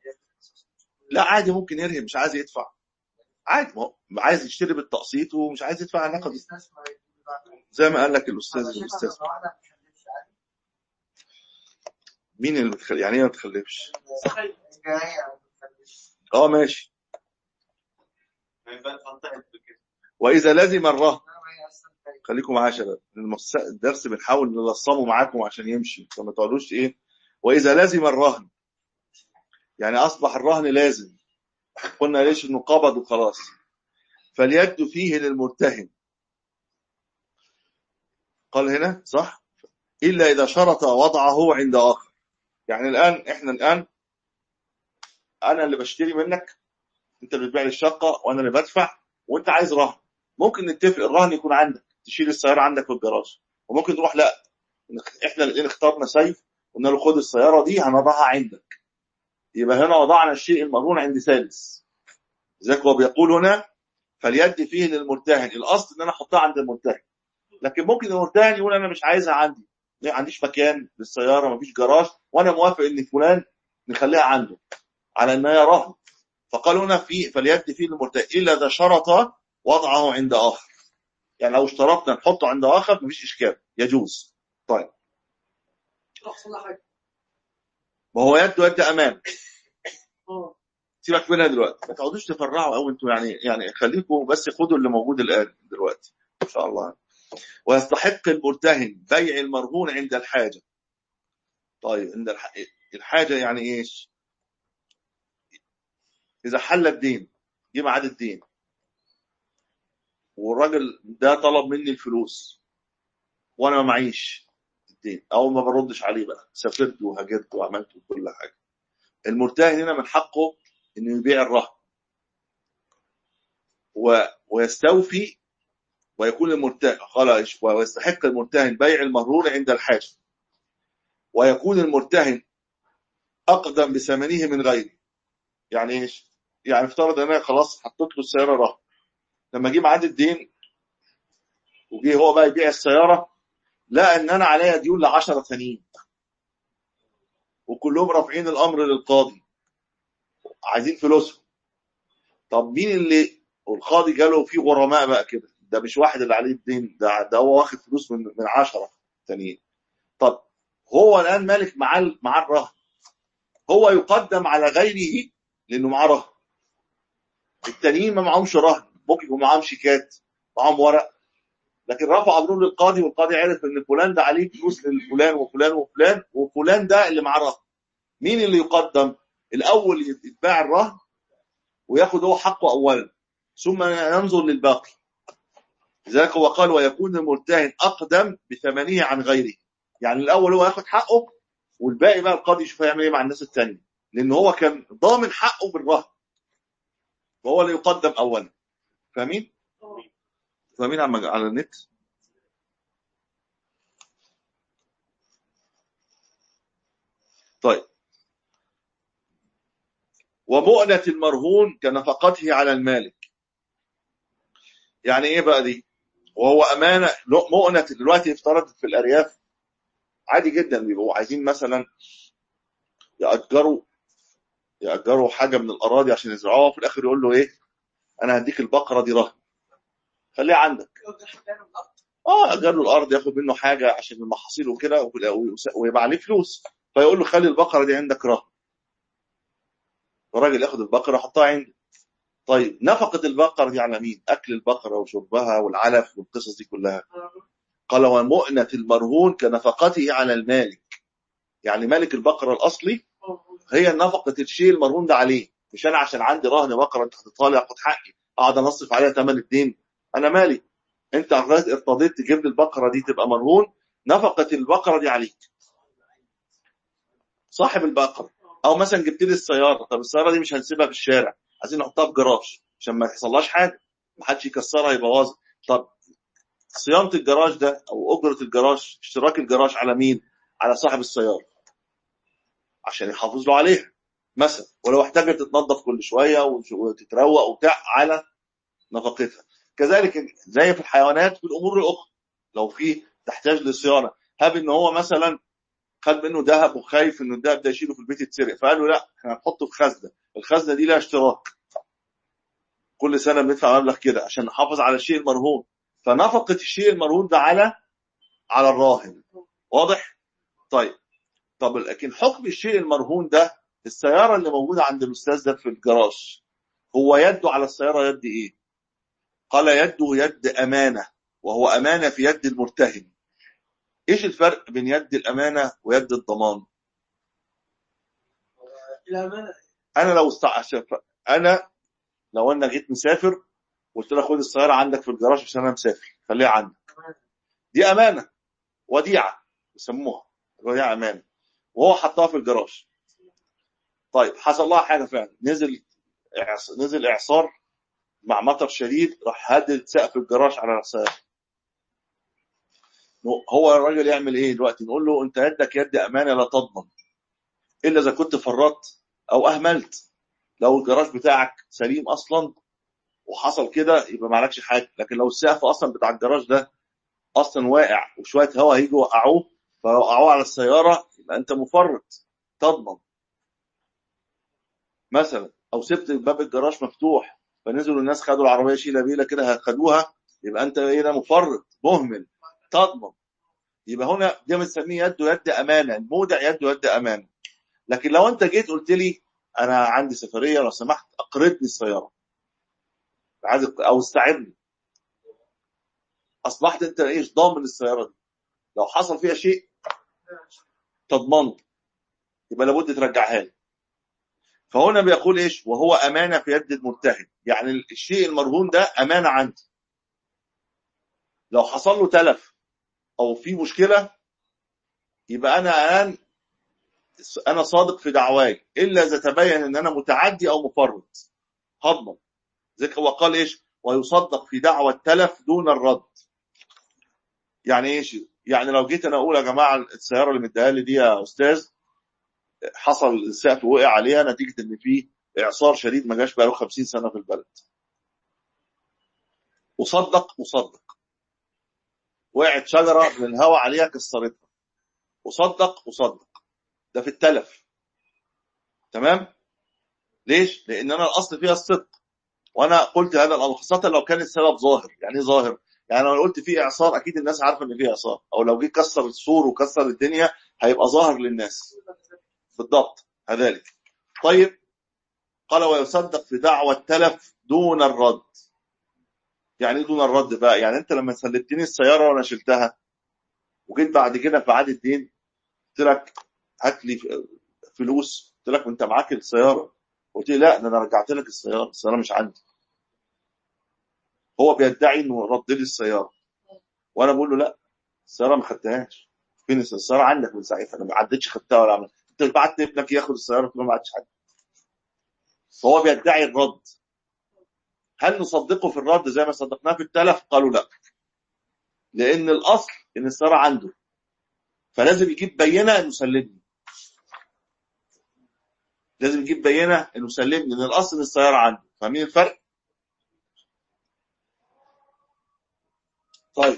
لا عادي ممكن يرهن مش عايز يدفع عادي ما هو عايز يشتري بالتقسيط ومش عايز يدفع نقد يستثمر يجيب بقى. زي ما قال لك الاستاذ طب يا شيخ الاستاذ لو واحدة ما بتخلفش عادي مين اللي بتخلي يعني ايه ما بتخلفش تخيل الجارية ما بتخلفش اه ماشي ما يبقى تنتهي بكده واذا لزم الرهن إنما هي أصلا سيد. خليكم معايا يا شباب المس- الدرس بنحاول نلصمه معاكم عشان يمشي فما تقعدوش ايه واذا لزم الرهن يعني اصبح الرهن لازم قلنا ليش انه قبض وخلاص فاليد فيه للمرتهن قال هنا صح الا اذا شرط وضعه عند اخر يعني الان احنا الان انا اللي بشتري منك انت اللي بتبيع لي الشقه وانا اللي بدفع وانت عايز رهن ممكن نتفق الرهن يكون عندك تشيل السياره عندك في الجراج وممكن تروح لا احنا الاثنين اخترنا سيف قلنا له خد السياره دي هنضعها عندك يبقى هنا وضعنا الشيء المرهون عند ثالث لذلك هو بيقول هنا فاليد فيه للمرتهن الاصل ان انا احطها عند المرتهن لكن ممكن المرتهن يقول انا مش عايزها عندي ما عنديش مكان للسياره ما فيش جراج وانا موافق ان فلان نخليها عنده على ان هي رهن فقال هنا في فاليد فيه للمرتهن الا اذا شرط وضعه عند اخر يعني لو اشترطنا نحطه عند اخر مفيش اشكال يجوز طيب أحسن لها حاجة ما هو يد يد امام اه سيبك منها دلوقتي ما تقعدوش تفرعوا قوي انتوا يعني يعني خليكم بس خدوا اللي موجود الان دلوقتي ان شاء الله ويستحق المرتهن بيع المرهون عند الحاجه طيب عند الح... الحاجه يعني ايش اذا حل الدين جه ميعاد الدين والراجل ده طلب مني الفلوس وانا ما معيش الدين او ما بردش عليه بقى سافرت وهاجرت وعملت كل حاجه المرتهن هنا من حقه انه يبيع الرهن و... ويستوفي ويكون المرتهن قال إيش؟ ويستحق المرتهن بيع المرهون عند الحاجة ويكون المرتهن أقدم بثمنه من غيره يعني ايش؟ يعني افترض ان انا خلاص حطيت له السيارة رهن لما جه ميعاد الدين وجه هو بقى يبيع السيارة لقى ان انا عليا ديون ل 10 ثانيين وكلهم رافعين الامر للقاضي عايزين فلوسهم طب مين اللي والقاضي جاله فيه غرماء بقى كده ده مش واحد اللي عليه الدين ده ده هو واخد فلوس من من 10 تانيين طب هو الان مالك معاه معاه الرهن هو يقدم على غيره لانه معاه رهن التانيين ما معهمش رهن ممكن يكون معاهم شيكات معاهم ورق لكن رفع امره للقاضي والقاضي عرف ان فلان ده عليه فلوس لفلان وفلان وفلان وفلان ده اللي معاه رهن مين اللي يقدم الاول يتباع الرهن وياخد هو حقه اولا ثم ينظر للباقي لذلك هو قال ويكون المرتهن اقدم بثمنه عن غيره يعني الاول هو ياخد حقه والباقي بقى القاضي يشوف هيعمل ايه مع الناس الثانيه لان هو كان ضامن حقه بالرهن وهو اللي يقدم اولا فاهمين فاهمين على على النت طيب ومؤنة المرهون كنفقته على المالك يعني ايه بقى دي وهو امانه مؤنه دلوقتي افترضت في الارياف عادي جدا بيبقوا عايزين مثلا ياجروا ياجروا حاجه من الاراضي عشان يزرعوها وفي الاخر يقول له ايه انا هديك البقره دي رهن خليها عندك اه اجر له الارض ياخد منه حاجه عشان المحاصيل وكده ويبقى عليه فلوس فيقول له خلي البقره دي عندك رهن الراجل ياخد البقره يحطها عنده طيب نفقة البقرة دي على مين؟ أكل البقرة وشربها والعلف والقصص دي كلها. قال ومؤنة المرهون كنفقته على المالك. يعني مالك البقرة الأصلي هي نفقة الشيء المرهون ده عليه. مش أنا عشان عندي رهن بقرة أنت حطيتها لي آخد حقي أقعد أنصف عليها ثمن الدين. أنا مالي. أنت ارتضيت تجيب لي البقرة دي تبقى مرهون نفقة البقرة دي عليك. صاحب البقرة. أو مثلا جبت لي السيارة، طب السيارة دي مش هنسيبها في الشارع. عايزين نحطها في جراج عشان ما يحصلهاش حاجه ما حدش يكسرها يبوظها طب صيانه الجراج ده او اجره الجراج اشتراك الجراج على مين على صاحب السياره عشان يحافظ له عليها مثلا ولو احتاجت تتنظف كل شويه وتتروق وبتاع على نفقتها كذلك زي في الحيوانات في الامور الاخرى لو في تحتاج لصيانه هاب ان هو مثلا خد منه ذهب وخايف انه الذهب ده يشيله في البيت يتسرق فقال له لا احنا هنحطه في خزنه الخزنه دي لها اشتراك كل سنه بندفع مبلغ كده عشان نحافظ على الشيء المرهون فنفقه الشيء المرهون ده على على الراهن واضح طيب طب لكن حكم الشيء المرهون ده السياره اللي موجوده عند الاستاذ ده في الجراج هو يده على السياره يد ايه قال يده يد امانه وهو امانه في يد المرتهن ايش الفرق بين يد الامانه ويد الضمان الأمانة انا لو استع... انا لو انا جيت مسافر قلت له خد السياره عندك في الجراج عشان انا مسافر خليها عندك دي امانه وديعه يسموها وديعه امانه وهو حطها في الجراج طيب حصل لها حاجه فعلا نزل إعص... نزل اعصار مع مطر شديد راح هدد سقف الجراج على السياره هو الراجل يعمل ايه دلوقتي نقول له انت يدك يد امانه لا تضمن الا اذا كنت فرطت او اهملت لو الجراج بتاعك سليم اصلا وحصل كده يبقى ما عليكش حاجه لكن لو السقف اصلا بتاع الجراج ده اصلا واقع وشويه هواء هيجوا يوقعوه فوقعوه على السياره يبقى انت مفرط تضمن مثلا او سبت باب الجراج مفتوح فنزلوا الناس خدوا العربيه شيله بيله كده خدوها يبقى انت ايه ده مفرط مهمل تضمن يبقى هنا ده بنسميه يده يد امانه المودع يده يد امانه لكن لو انت جيت قلت لي انا عندي سفريه لو سمحت اقرضني السياره عايز او استعرني اصبحت انت ايش ضامن السياره دي لو حصل فيها شيء تضمنه يبقى لابد ترجعها لي فهنا بيقول ايش وهو امانه في يد المرتهن يعني الشيء المرهون ده امانه عندي لو حصل له تلف او في مشكله يبقى انا الان انا صادق في دعواي الا اذا تبين ان انا متعدي او مفرط هضمن ذلك هو قال ايش ويصدق في دعوى التلف دون الرد يعني ايش يعني لو جيت انا اقول يا جماعه السياره اللي مديها لي دي يا استاذ حصل السقف وقع عليها نتيجه ان في اعصار شديد ما جاش بقاله 50 سنه في البلد وصدق وصدق وقعت شجره من الهواء عليها كسرتها وصدق وصدق ده في التلف تمام ليش لان انا الاصل فيها الصدق وانا قلت هذا الامر خاصه لو كان السبب ظاهر يعني ايه ظاهر يعني لو قلت في اعصار اكيد الناس عارفه ان في اعصار او لو جه كسر السور وكسر الدنيا هيبقى ظاهر للناس بالضبط كذلك طيب قال ويصدق في دعوى التلف دون الرد يعني ايه دون الرد بقى يعني انت لما سلمتني السياره وانا شلتها وجيت بعد كده في عاد الدين قلت لك هات لي فلوس قلت لك انت معاك السياره قلت لي لا ده انا رجعت لك السياره السياره مش عندي هو بيدعي انه رد لي السياره وانا بقول له لا السياره ما خدتهاش فين السياره عندك من ساعتها انا ما عدتش خدتها ولا عملت انت بعت ابنك ياخد السياره قلت له ما عادش حد فهو بيدعي الرد هل نصدقه في الرد زي ما صدقناه في التلف قالوا لا لان الاصل ان السياره عنده فلازم يجيب بينه انه سلمني لازم يجيب بينه انه سلمني لان الاصل ان السياره عنده فاهمين الفرق طيب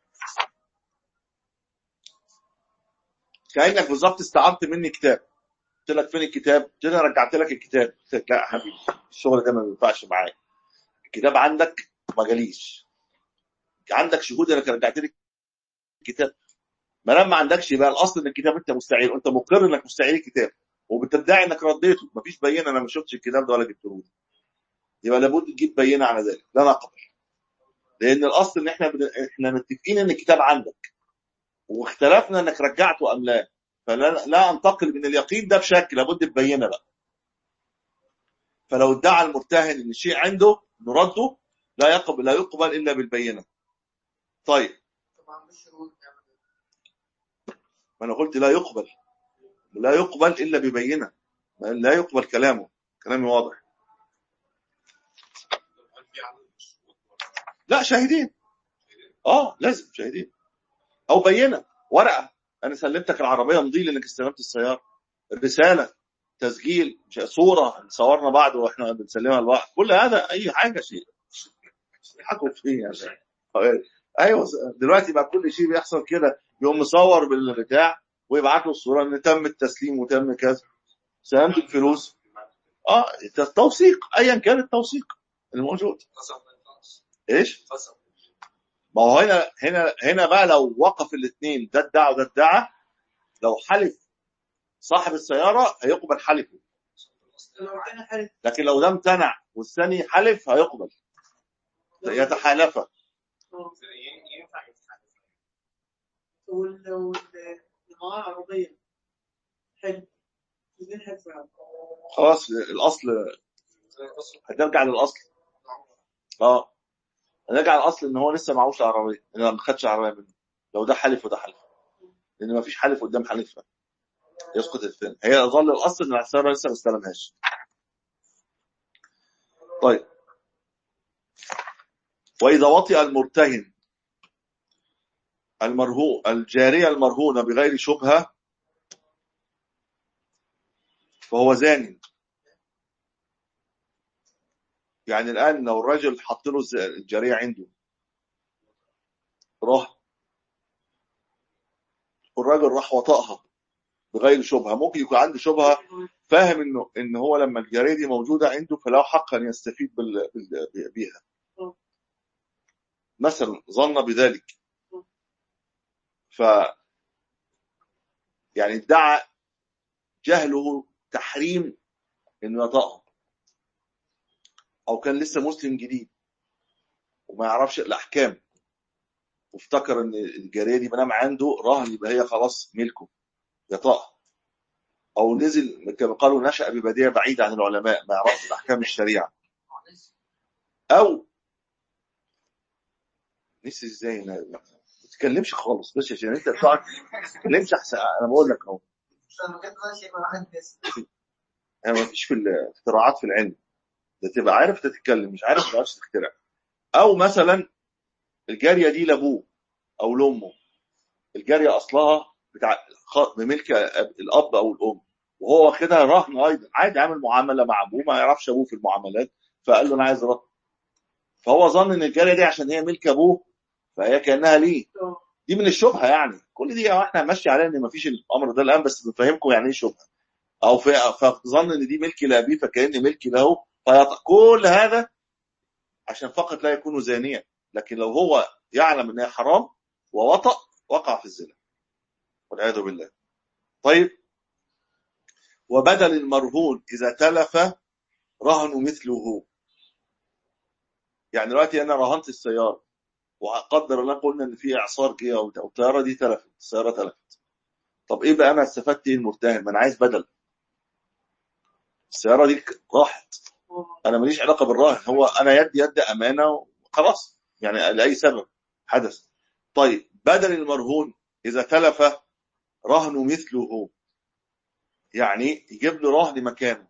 كانك بالظبط استعرت مني كتاب قلت لك فين الكتاب؟ قلت لك رجعت لك الكتاب قلت لك لا يا حبيبي الشغل ده ما بينفعش معايا الكتاب عندك ما جاليش عندك شهود انك رجعت لي الكتاب ما دام ما عندكش يبقى الاصل ان الكتاب انت مستعير وانت مقر انك مستعير الكتاب وبتدعي انك رديته مفيش بينه انا ما شفتش الكتاب ده ولا جبته لي يبقى لابد تجيب بينه على ذلك لا نقبل لان الاصل ان احنا بن... احنا متفقين ان الكتاب عندك واختلفنا انك رجعته ام لا فلا لا انتقل من اليقين ده بشكل لابد تبينه بقى فلو ادعى المرتهن ان الشيء عنده نرده لا يقبل لا يقبل الا بالبينه طيب طبعا بالشروط نعمل ما انا قلت لا يقبل لا يقبل الا ببينه لا يقبل كلامه كلامي واضح هل في عدد الشروط ولا لا شاهدين اه لازم شاهدين او بينه ورقه انا سلمتك العربيه مضي انك استلمت السياره رساله تسجيل ش- صوره صورنا بعض واحنا بنسلمها لبعض كل هذا اي حاجه شيء حكوا فيه يعني ايوه دلوقتي بقى كل شيء بيحصل كده يقوم مصور بالبتاع ويبعت له الصوره ان تم التسليم وتم كذا سلمت الفلوس اه توثيق ايا كان التوثيق الموجود فسق خلاص ايش؟ فسق ما هو هنا هنا هنا بقى لو وقف الاثنين ده ادعى وده ادعى لو حلف صاحب السياره هيقبل حلفه لو كان حلف لكن لو ده امتنع والثاني حلف هيقبل يتحالفا آه. ينفع يتحدث وال- وال- اللي معاه عربية حلو الاثنين حلف يعني خلاص الاصل هترجع للاصل اه هنرجع للاصل ان هو لسه معهوش عربيه ان ما خدش عربيه منه لو ده حلف وده حلف لان ما فيش حلف قدام حلف يسقط الثاني هي ظل الاصل ان السياره لسه ما استلمهاش طيب واذا وطئ المرتهن المرهون الجاريه المرهونه بغير شبهه فهو زاني يعني الان لو الراجل حط له الز- الجاريه عنده راح والراجل راح وطأها بغير شبهه ممكن يكون عنده شبهه فاهم انه ان هو لما الجاريه دي موجوده عنده فله حق ان يستفيد بال... بال... بيها م. مثلا ظن بذلك م. ف يعني ادعى جهله تحريم انه يطأها او كان لسه مسلم جديد وما يعرفش الاحكام وافتكر ان الجاريه دي ما دام عنده رهن يبقى هي خلاص ملكه يطأها او نزل كما قالوا نشأ ببديع بعيد عن العلماء ما يعرفش احكام الشريعه او نسي ازاي ما ما تتكلمش خالص بس عشان انت بتقعد ما تتكلمش احسن انا بقول لك اهو مش لما كنت ماشي مع واحد بس انا ما فيش في الاختراعات في العلم ده تبقى عارف تتكلم مش عارف ما تعرفش تخترع او مثلا الجاريه دي لابوه او لامه الجاريه اصلها بتاع خ- بملك الاب او الام وهو واخدها رهن ايضا عادي عامل معامله مع ابوه ما يعرفش ابوه في المعاملات فقال له انا عايز رهن فهو ظن ان الجاريه دي عشان هي ملك ابوه فهي كانها ليه آه. دي من الشبهه يعني كل دي احنا ماشي عليها ان مفيش الامر ده الان بس بنفهمكم يعني ايه شبهه او في فظن ان دي ملكي لابيه فكان ملكي له فيطأ كل هذا عشان فقط لا يكون زانيا لكن لو هو يعلم ان هي حرام ووطأ وقع في الزنا والعياذ بالله طيب وبدل المرهون اذا تلف رهن مثله يعني دلوقتي انا رهنت السياره وقدر الله قلنا ان في اعصار جه او أو الطياره دي تلفت السياره تلفت طب ايه بقى انا استفدت ايه المرتهن ما انا عايز بدل السياره دي راحت انا ماليش علاقه بالراهن هو انا يد يد امانه وخلاص يعني لاي سبب حدث طيب بدل المرهون اذا تلف رهن مثله يعني يجيب له رهن مكانه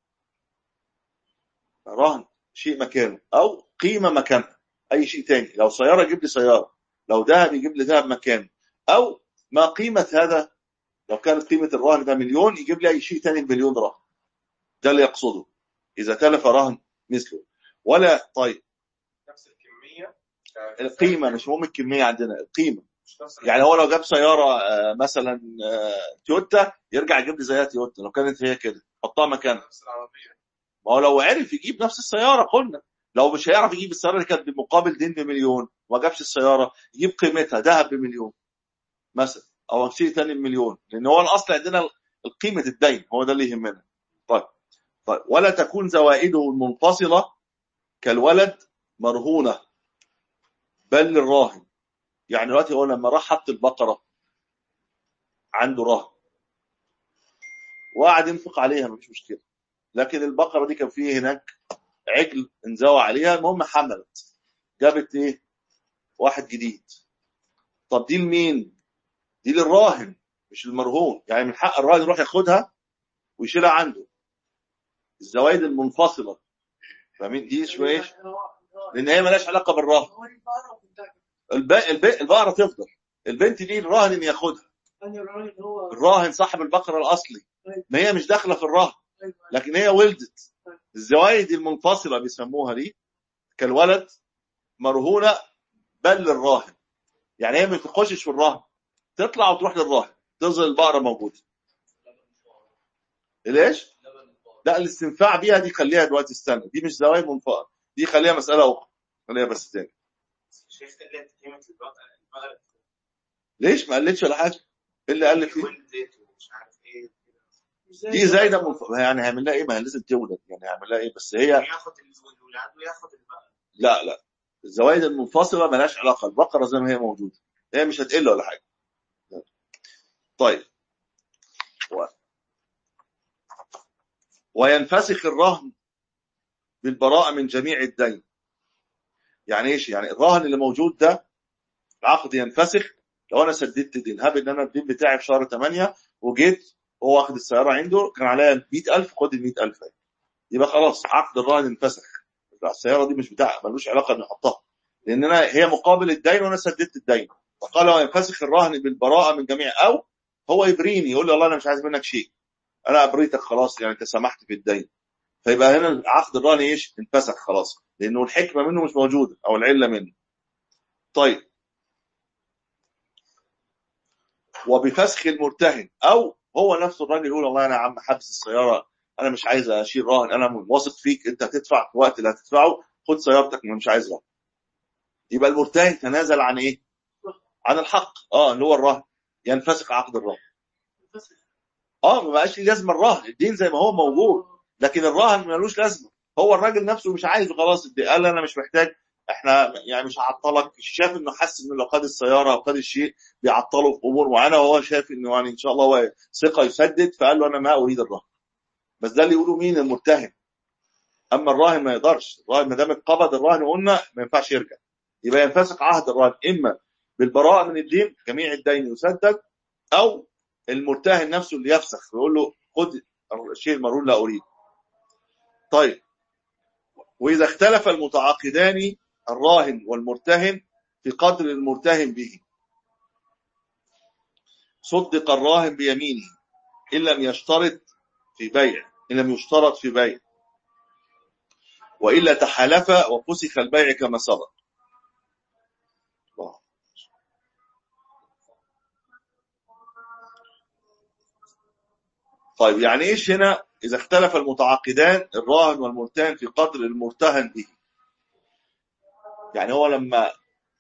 رهن شيء مكانه او قيمه مكانها اي شيء تاني لو سياره يجيب لي سياره لو ذهب يجيب لي ذهب مكانه او ما قيمه هذا لو كانت قيمه الرهن ده مليون يجيب لي اي شيء تاني بمليون رهن ده اللي يقصده اذا تلف رهن مثله ولا طيب نفس الكميه القيمه مش مهم الكميه عندنا القيمه مش نفس يعني هو لو جاب سياره آه، مثلا آه، تويوتا يرجع يجيب لي زيها تويوتا لو كانت هي كده حطها مكانها نفس العربيه ما هو لو عرف يجيب نفس السياره قلنا لو مش هيعرف يجيب السياره اللي كانت بمقابل دين بمليون وما جابش السياره يجيب قيمتها ذهب بمليون مثلا او شيء ثاني بمليون لان هو الاصل عندنا قيمه الدين هو ده اللي يهمنا طيب طيب ولا تكون زوائده المنفصله كالولد مرهونه بل للراهن يعني دلوقتي هو لما راح حط البقره عنده رهن وقعد ينفق عليها مفيش مشكله لكن البقره دي كان فيه هناك عجل انزوى عليها المهم حملت جابت ايه واحد جديد طب دي لمين دي للراهن مش المرهون يعني من حق الراهن يروح ياخدها ويشيلها عنده الزوايد المنفصله فاهمين دي شويه ايش لان هي مالهاش علاقه بالراهن هو دي البقرة وبتاع الب... الب... البقره تفضل البنت دي الراهن ان ياخدها ثاني الراجل هو الراهن صاحب البقره الاصلي ما هي مش داخله في الرهن أيوة. لكن هي ولدت الزوايد المنفصله بيسموها دي كالولد مرهونه بل للراهن يعني هي ما تخشش في الرهن تطلع وتروح للراهن تظل البقره موجوده ليش؟ لا الاستنفاع بيها دي خليها دلوقتي استنى دي مش زوايد منفصله دي خليها مساله اخرى خليها بس تاني شيخ قلت قيمه البقره البقره ليش ما قلتش ولا حاجه إيه اللي قال لك فيه ولدت ومش عارف ايه إزاي دي زايده منف... يعني هيعمل لها ايه ما هي لازم تولد يعني هيعمل لها ايه بس هي ياخد الولاد وياخد البقره لا لا الزوايد المنفصله ملهاش علاقه البقره زي ما هي موجوده هي مش هتقل ولا حاجه طيب و... وينفسخ الرهن بالبراءه من جميع الدين يعني ايش يعني الرهن اللي موجود ده العقد ينفسخ لو انا سددت دين هاب ان انا الدين بتاعي في شهر 8 وجيت هو واخد السياره عنده كان عليها 100000 خد ال 100000 اهي. يبقى خلاص عقد الرهن انفسخ السياره دي مش بتاع ملوش علاقه اني احطها لان انا هي مقابل الدين وانا سددت الدين فقال وينفسخ الرهن بالبراءه من جميع او هو يبريني يقول لي والله انا مش عايز منك شيء انا ابريتك خلاص يعني انت سمحت في الدين فيبقى هنا عقد الرهن ايش انفسخ خلاص لانه الحكمه منه مش موجوده او العله منه طيب وبفسخ المرتهن او هو نفسه الراجل يقول والله انا يا عم حبس السياره انا مش عايز اشيل رهن انا واثق فيك انت هتدفع في الوقت اللي هتدفعه خد سيارتك انا مش عايز رهن يبقى المرتهن تنازل عن ايه؟ عن الحق اه اللي هو الرهن ينفسخ عقد الرهن بس اه ما بقاش ليه لازمه الرهن الدين زي ما هو موجود لكن الرهن ملوش لازمه هو الراجل نفسه مش عايزه خلاص الدين قال انا مش محتاج احنا يعني مش هعطلك شاف انه حس انه لو خد السياره او خد الشيء بيعطله في امور معينه وهو شايف انه يعني ان شاء الله هو ثقه يسدد فقال له انا ما اريد الرهن بس ده اللي يقولوا مين المرتهن اما الراهن ما يقدرش الراهن ما دام قبض الراهن قلنا ما ينفعش يرجع يبقى ينفسخ عهد الراهن اما بالبراءه من الدين جميع الدين يسدد او المرتهن نفسه اللي يفسخ ويقول له خد الشيء المرهون لا اريد طيب واذا اختلف المتعاقدان الراهن والمرتهن في قدر المرتهن به صدق الراهن بيمينه ان لم يشترط في بيع ان لم يشترط في بيع والا تحالف وفسخ البيع كما سبق الله. طيب يعني ايش هنا اذا اختلف المتعاقدان الراهن والمرتهن في قدر المرتهن به يعني هو لما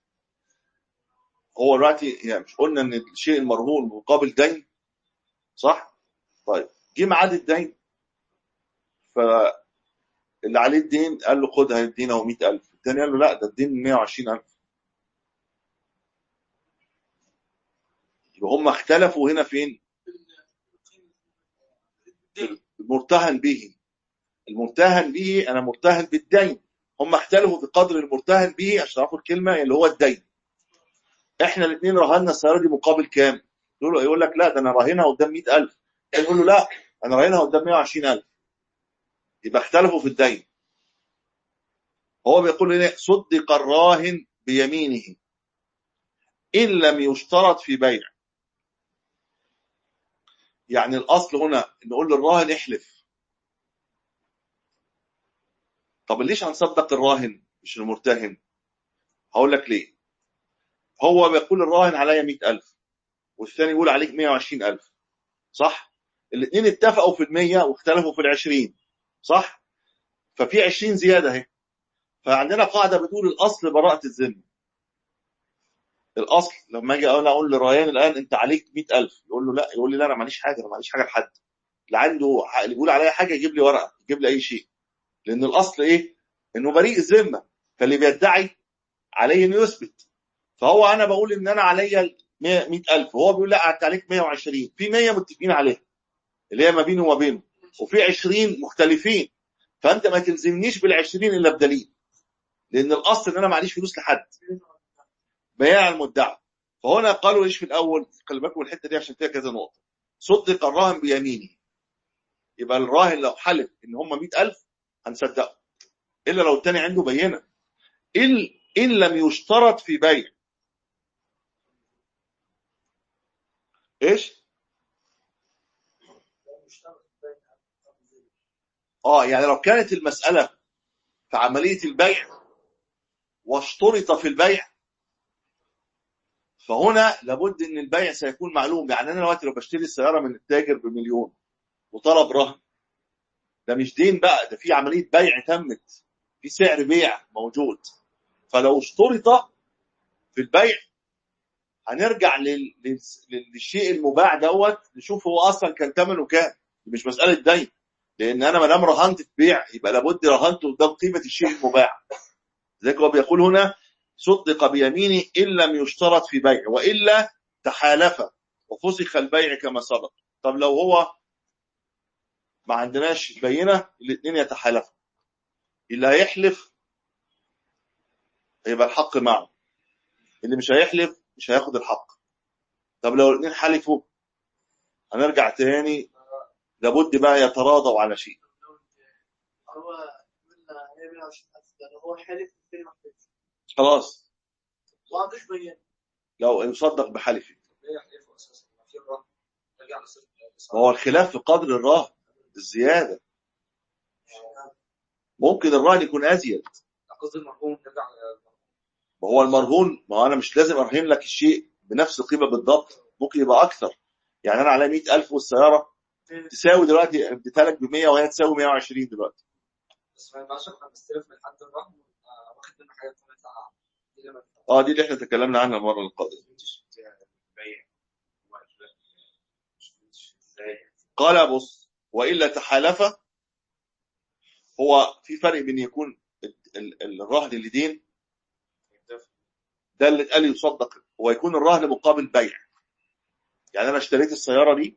هو دلوقتي يعني مش قلنا ان الشيء المرهون مقابل دين صح؟ طيب جه ميعاد الدين ف اللي عليه الدين قال له خد هيدينا هو 100000 الثاني قال له لا ده الدين 120000 يبقى هم اختلفوا هنا فين المرتهن به المرتهن به انا مرتهن بالدين هم اختلفوا في قدر المرتهن به عشان تعرفوا الكلمه اللي هو الدين احنا الاثنين رهنا السياره دي مقابل كام يقول له يقول لك لا ده انا راهنها قدام 100000 يقول له لا انا راهنها قدام 120000 يبقى اختلفوا في الدين هو بيقول هنا صدق الراهن بيمينه ان لم يشترط في بيع يعني الاصل هنا نقول للراهن احلف طب ليش هنصدق الراهن مش المرتهن هقول لك ليه هو بيقول الراهن عليا 100000 والثاني يقول عليك 120000 صح الاثنين اتفقوا في المية واختلفوا في العشرين صح ففي 20 زيادة اهي فعندنا قاعدة بتقول الأصل براءة الذمة الأصل لما أجي أقول أقول لريان الآن أنت عليك 100000 يقول له لا يقول لي لا أنا معليش حاجة أنا معليش حاجة لحد اللي عنده اللي بيقول عليا حاجة يجيب لي ورقة يجيب لي أي شيء لأن الأصل إيه؟ إنه بريء الذمة فاللي بيدعي عليه إنه يثبت فهو أنا بقول إن أنا عليا 100000 وهو بيقول لا أنت عليك 120 في 100 متفقين عليها اللي هي ما بينه وما بينه وفي 20 مختلفين فانت ما تلزمنيش بال 20 الا بدليل لان الاصل ان انا معليش فلوس لحد بياع المدعي فهنا قالوا ايش في الاول خلي بالكم الحته دي عشان فيها كذا نقطه صدق الراهن بيمينه يبقى الراهن لو حلف ان هم 100000 هنصدقه الا لو الثاني عنده بينه ان ان لم يشترط في بيع ايش اه يعني لو كانت المسألة في عملية البيع واشترط في البيع فهنا لابد ان البيع سيكون معلوم يعني انا دلوقتي لو بشتري السيارة من التاجر بمليون وطلب رهن ده مش دين بقى ده في عملية بيع تمت في سعر بيع موجود فلو اشترط في البيع هنرجع لل... لل... للشيء المباع دوت نشوف هو اصلا كان ثمنه كام مش مسألة دين لان انا ما دام رهنت في بيع يبقى لابد رهنت قدام قيمه الشيء المباع لذلك هو بيقول هنا صدق بيمينه ان لم يشترط في بيع والا تحالف وفسخ البيع كما سبق طب لو هو ما عندناش بينه الاثنين يتحالفوا اللي هيحلف هيبقى الحق معه اللي مش هيحلف مش هياخد الحق طب لو الاثنين حلفوا هنرجع تاني لابد بقى يتراضوا على شيء هو قلنا هي 120000 ده هو حلف الثاني ما حلفش خلاص ما عندوش بيان لو يصدق بحلفه ليه يحلفوا اساسا ما في الرهن رجع لصفر ما هو الخلاف في قدر الرهن الزيادة ممكن الرهن يكون أزيد قصد المرهون نرجع للمرهون. ما هو المرهون ما هو أنا مش لازم أرهن لك الشيء بنفس القيمة بالضبط ممكن يبقى أكثر يعني أنا على 100000 والسيارة تساوي دلوقتي اديتها لك ب 100 وهي تساوي 120 دلوقتي بس ما ينفعش احنا نستلف من حد الرهن آه، واخد منه حاجات ثمن ساعه دي اللي ما ينفعش. اه دي اللي احنا تكلمنا عنها المرة القادمة البيع ازاي قال بص وإلا تحالف هو في فرق بين يكون ال- ال- الرهن لدين ده اللي اتقال يصدق ويكون الرهن مقابل بيع يعني انا اشتريت السياره دي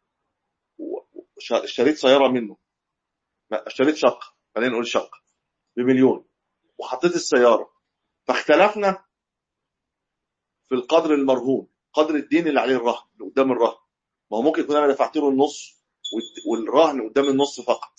واشتريت سياره منه لا، اشتريت شقه خلينا نقول شقه بمليون وحطيت السياره فاختلفنا في القدر المرهون قدر الدين اللي عليه الرهن اللي قدام الرهن ما هو ممكن يكون انا دفعت له النص والد- والرهن قدام النص فقط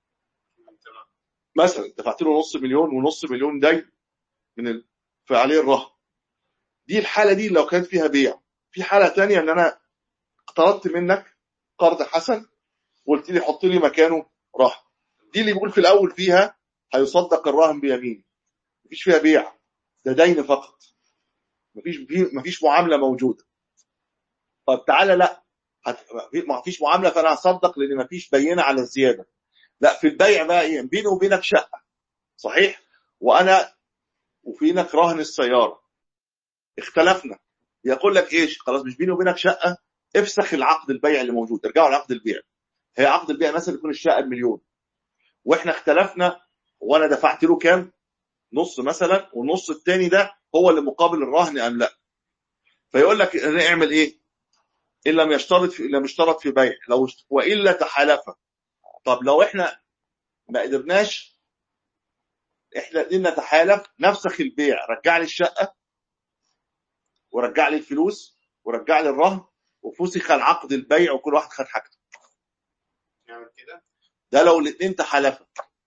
مثلا دفعت له نص مليون ونص مليون دين من ال... فعليه الرهن دي الحاله دي لو كانت فيها بيع في حاله تانية ان انا اقترضت منك قرض حسن وقلت لي حط لي مكانه رهن دي اللي بيقول في الاول فيها هيصدق الرهن بيمين مفيش فيها بيع ده دين فقط مفيش في- مفيش معامله موجوده طب تعالى لا هت- ما فيش معامله فانا هصدق لان مفيش بينه على الزياده لا في البيع بقى ايه بيني وبينك شقه صحيح وانا وفينك رهن السياره اختلفنا يقول لك ايش خلاص مش بيني وبينك شقه افسخ العقد البيع اللي موجود ارجعوا لعقد البيع هي عقد البيع مثلا يكون الشقه بمليون واحنا اختلفنا وانا دفعت له كام نص مثلا والنص التاني ده هو اللي مقابل الرهن ام لا فيقول لك نعمل ايه ان لم يشترط في ان لم يشترط في بيع لو والا تحالف طب لو احنا ما قدرناش احنا قدرنا نتحالف نفسخ البيع رجع لي الشقه ورجع لي الفلوس ورجع لي الرهن وفسخ العقد البيع وكل واحد خد حاجته نعمل كده ده لو الاثنين تحالفا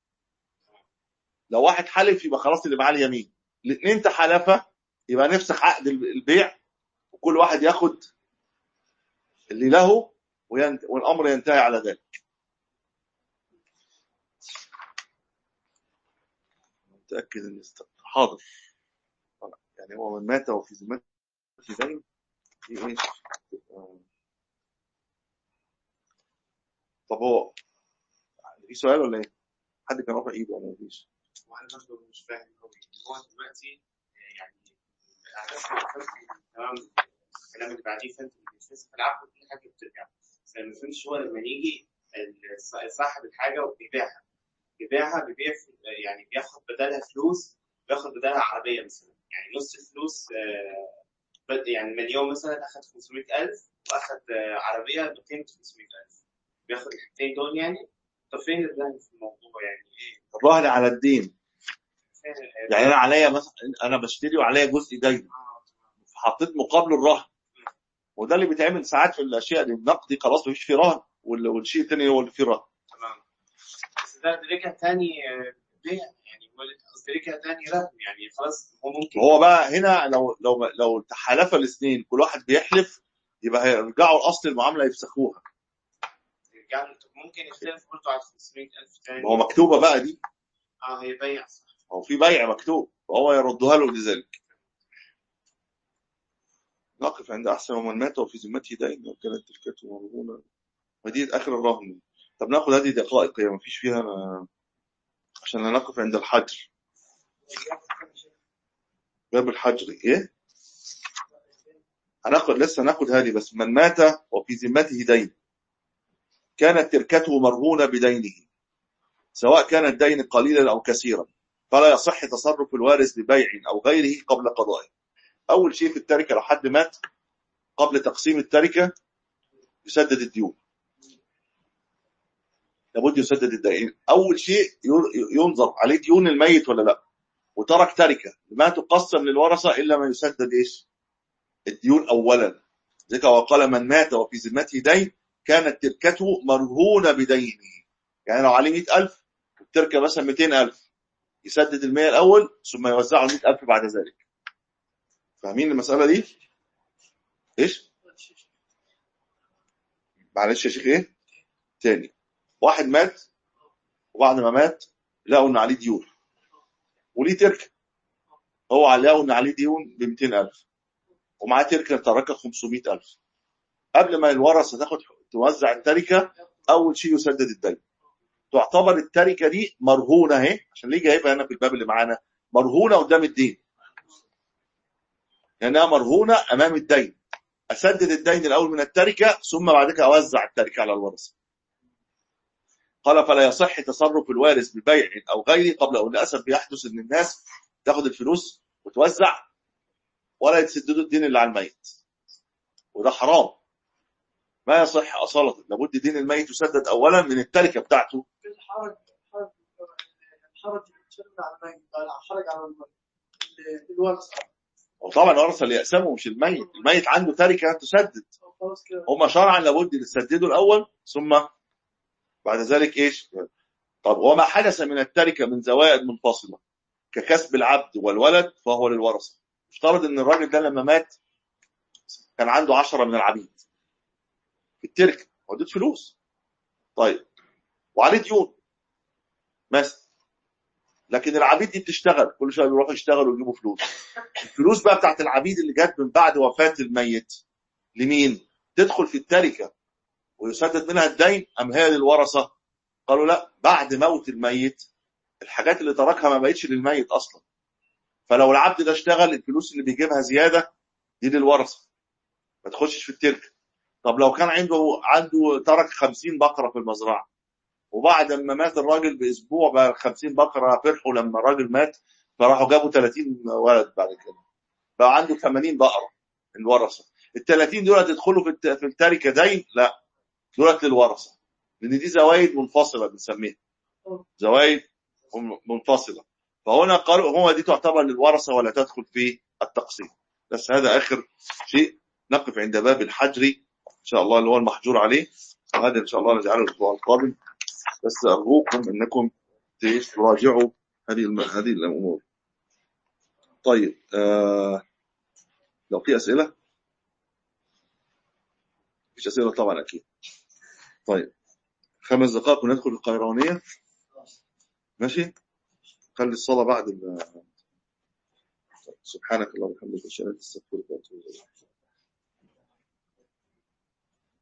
لو واحد حلف يبقى خلاص اللي معاه اليمين الاثنين تحالفا يبقى نفسخ عقد البيع وكل واحد ياخد اللي له وينت... والامر ينتهي على ذلك متاكد ان است... حاضر يعني هو من مات وفي ذمته دين في ايه طب هو في سؤال ولا ايه؟ حد كان رافع ايده ولا مفيش؟ وانا برضه مش فاهم قوي هو دلوقتي يعني احداث تمام الكلام اللي بعديه فهمت البيزنس في العقد كل حاجه بترجع بس أنا ما فهمتش هو لما يجي الص- صاحب الحاجه وبيبيعها بيبيعها بيبيع في- يعني بياخد بدلها فلوس بياخد بدلها عربيه مثلا يعني نص الفلوس آه، بد- يعني مليون مثلا اخد 500000 واخد آه، عربيه بقيمه 500000 بياخد الحاجتين دول يعني طب فين الرهن في الموضوع يعني ايه؟ الرهن على الدين فين ال- يعني انا عليا مثلا انا بشتري وعليا جزء دين آه، حطيت مقابله الرهن وده اللي بيتعمل ساعات في الاشياء اللي النقدي خلاص مفيش فيه رهن وال- والشيء الثاني هو اللي فيه رهن تمام بس ده رجع تاني آه، بيع يعني هو قصدي رجع تاني رهن يعني خلاص هو ممكن هو بقى هنا لو لو لو تحالف الاثنين كل واحد بيحلف يبقى هيرجعوا لاصل المعامله يفسخوها يرجع له طب ممكن يختلف برضه على 500000 تاني ما هو مكتوبه بقى دي اه هي بيع صح هو في بيع مكتوب فهو يردها له لذلك نقف عند احسن ومن مات وفي ذمته دين وكانت تركته مرهونه ودي اخر الرهن طب ناخد هذه دقائق هي ما فيش فيها ما... عشان نقف عند الحجر باب الحجر ايه هناخد لسه ناخد هذه بس من مات وفي ذمته دين كانت تركته مرهونة بدينه سواء كان الدين قليلا أو كثيرا فلا يصح تصرف الوارث ببيع أو غيره قبل قضائه أول شيء في التركة لو حد مات قبل تقسيم التركة يسدد الديون لابد يسدد الدين أول شيء ينظر عليه ديون الميت ولا لا وترك تركة ما تقسم للورثة إلا ما يسدد إيش الديون أولا ذلك وقال من مات وفي ذمته دين كانت تركته مرهونة بدينه يعني لو عليه 100000 والتركة مثلا 200000 يسدد ال 100 الأول ثم يوزعه 100000 بعد ذلك فاهمين المسألة دي؟ إيش؟ معلش يا شيخ إيه؟ تاني واحد مات وبعد ما مات لقوا إن عليه ديون وليه تركة هو لقوا إن عليه ديون ب 200000 ومعاه تركة تركة 500000 قبل ما الورثة تاخد توزع التركة أول شيء يسدد الدين تعتبر التركة دي مرهونة اهي عشان ليه جايبها هنا في الباب اللي معانا مرهونة قدام الدين لأنها مرهونة أمام الدين أسدد الدين الأول من التركة ثم بعد كده أوزع التركة على الورثة قال فلا يصح تصرف الوارث ببيع أو غيره قبل أو للأسف بيحدث إن الناس تاخد الفلوس وتوزع ولا يتسددوا الدين اللي على الميت وده حرام ما يصح أصالة لابد دين الميت يسدد أولا من التركة بتاعته الحرج الحرج الحرج يتشد على الميت الحرج على الميت الورثة وطبعا الورثة اللي يقسموا مش الميت الميت عنده تركة تسدد خلاص كده هم شرعا لابد يسددوا الأول ثم بعد ذلك إيش طب وما حدث من التركة من زوائد منفصلة ككسب العبد والولد فهو للورثة افترض ان الراجل ده لما مات كان عنده عشرة من العبيد في التركة وديت فلوس طيب وعليه ديون مثلا لكن العبيد دي بتشتغل كل شويه بيروحوا يشتغلوا ويجيبوا فلوس الفلوس بقى بتاعت العبيد اللي جت من بعد وفاة الميت لمين تدخل في التركة ويسدد منها الدين أم هي للورثة قالوا لا بعد موت الميت الحاجات اللي تركها ما بقتش للميت أصلا فلو العبد ده اشتغل الفلوس اللي بيجيبها زيادة دي للورثة ما تخشش في التركة طب لو كان عنده عنده ترك 50 بقرة في المزرعة وبعد ما مات الراجل باسبوع بقى 50 بقره فرحوا لما الراجل مات فراحوا جابوا 30 ولد بعد كده بقى عنده 80 بقره الورثه ال 30 دول يدخلوا في الت- في التركه دين لا دولت للورثه لان دي زوايد منفصله بنسميها زوايد من- منفصله فهنا قالوا هو دي تعتبر للورثه ولا تدخل في التقسيم بس هذا اخر شيء نقف عند باب الحجر ان شاء الله اللي هو المحجور عليه وهذا ان شاء الله نجعله الاسبوع القادم بس ارجوكم انكم تراجعوا هذه الم... هذه الامور طيب آه... لو في اسئله مفيش اسئله طبعا اكيد طيب خمس دقائق وندخل القيروانيه ماشي خلي الصلاه بعد ال... سبحانك اللهم وبحمدك اشهد ان لا اله الا انت استغفرك واتوب اليك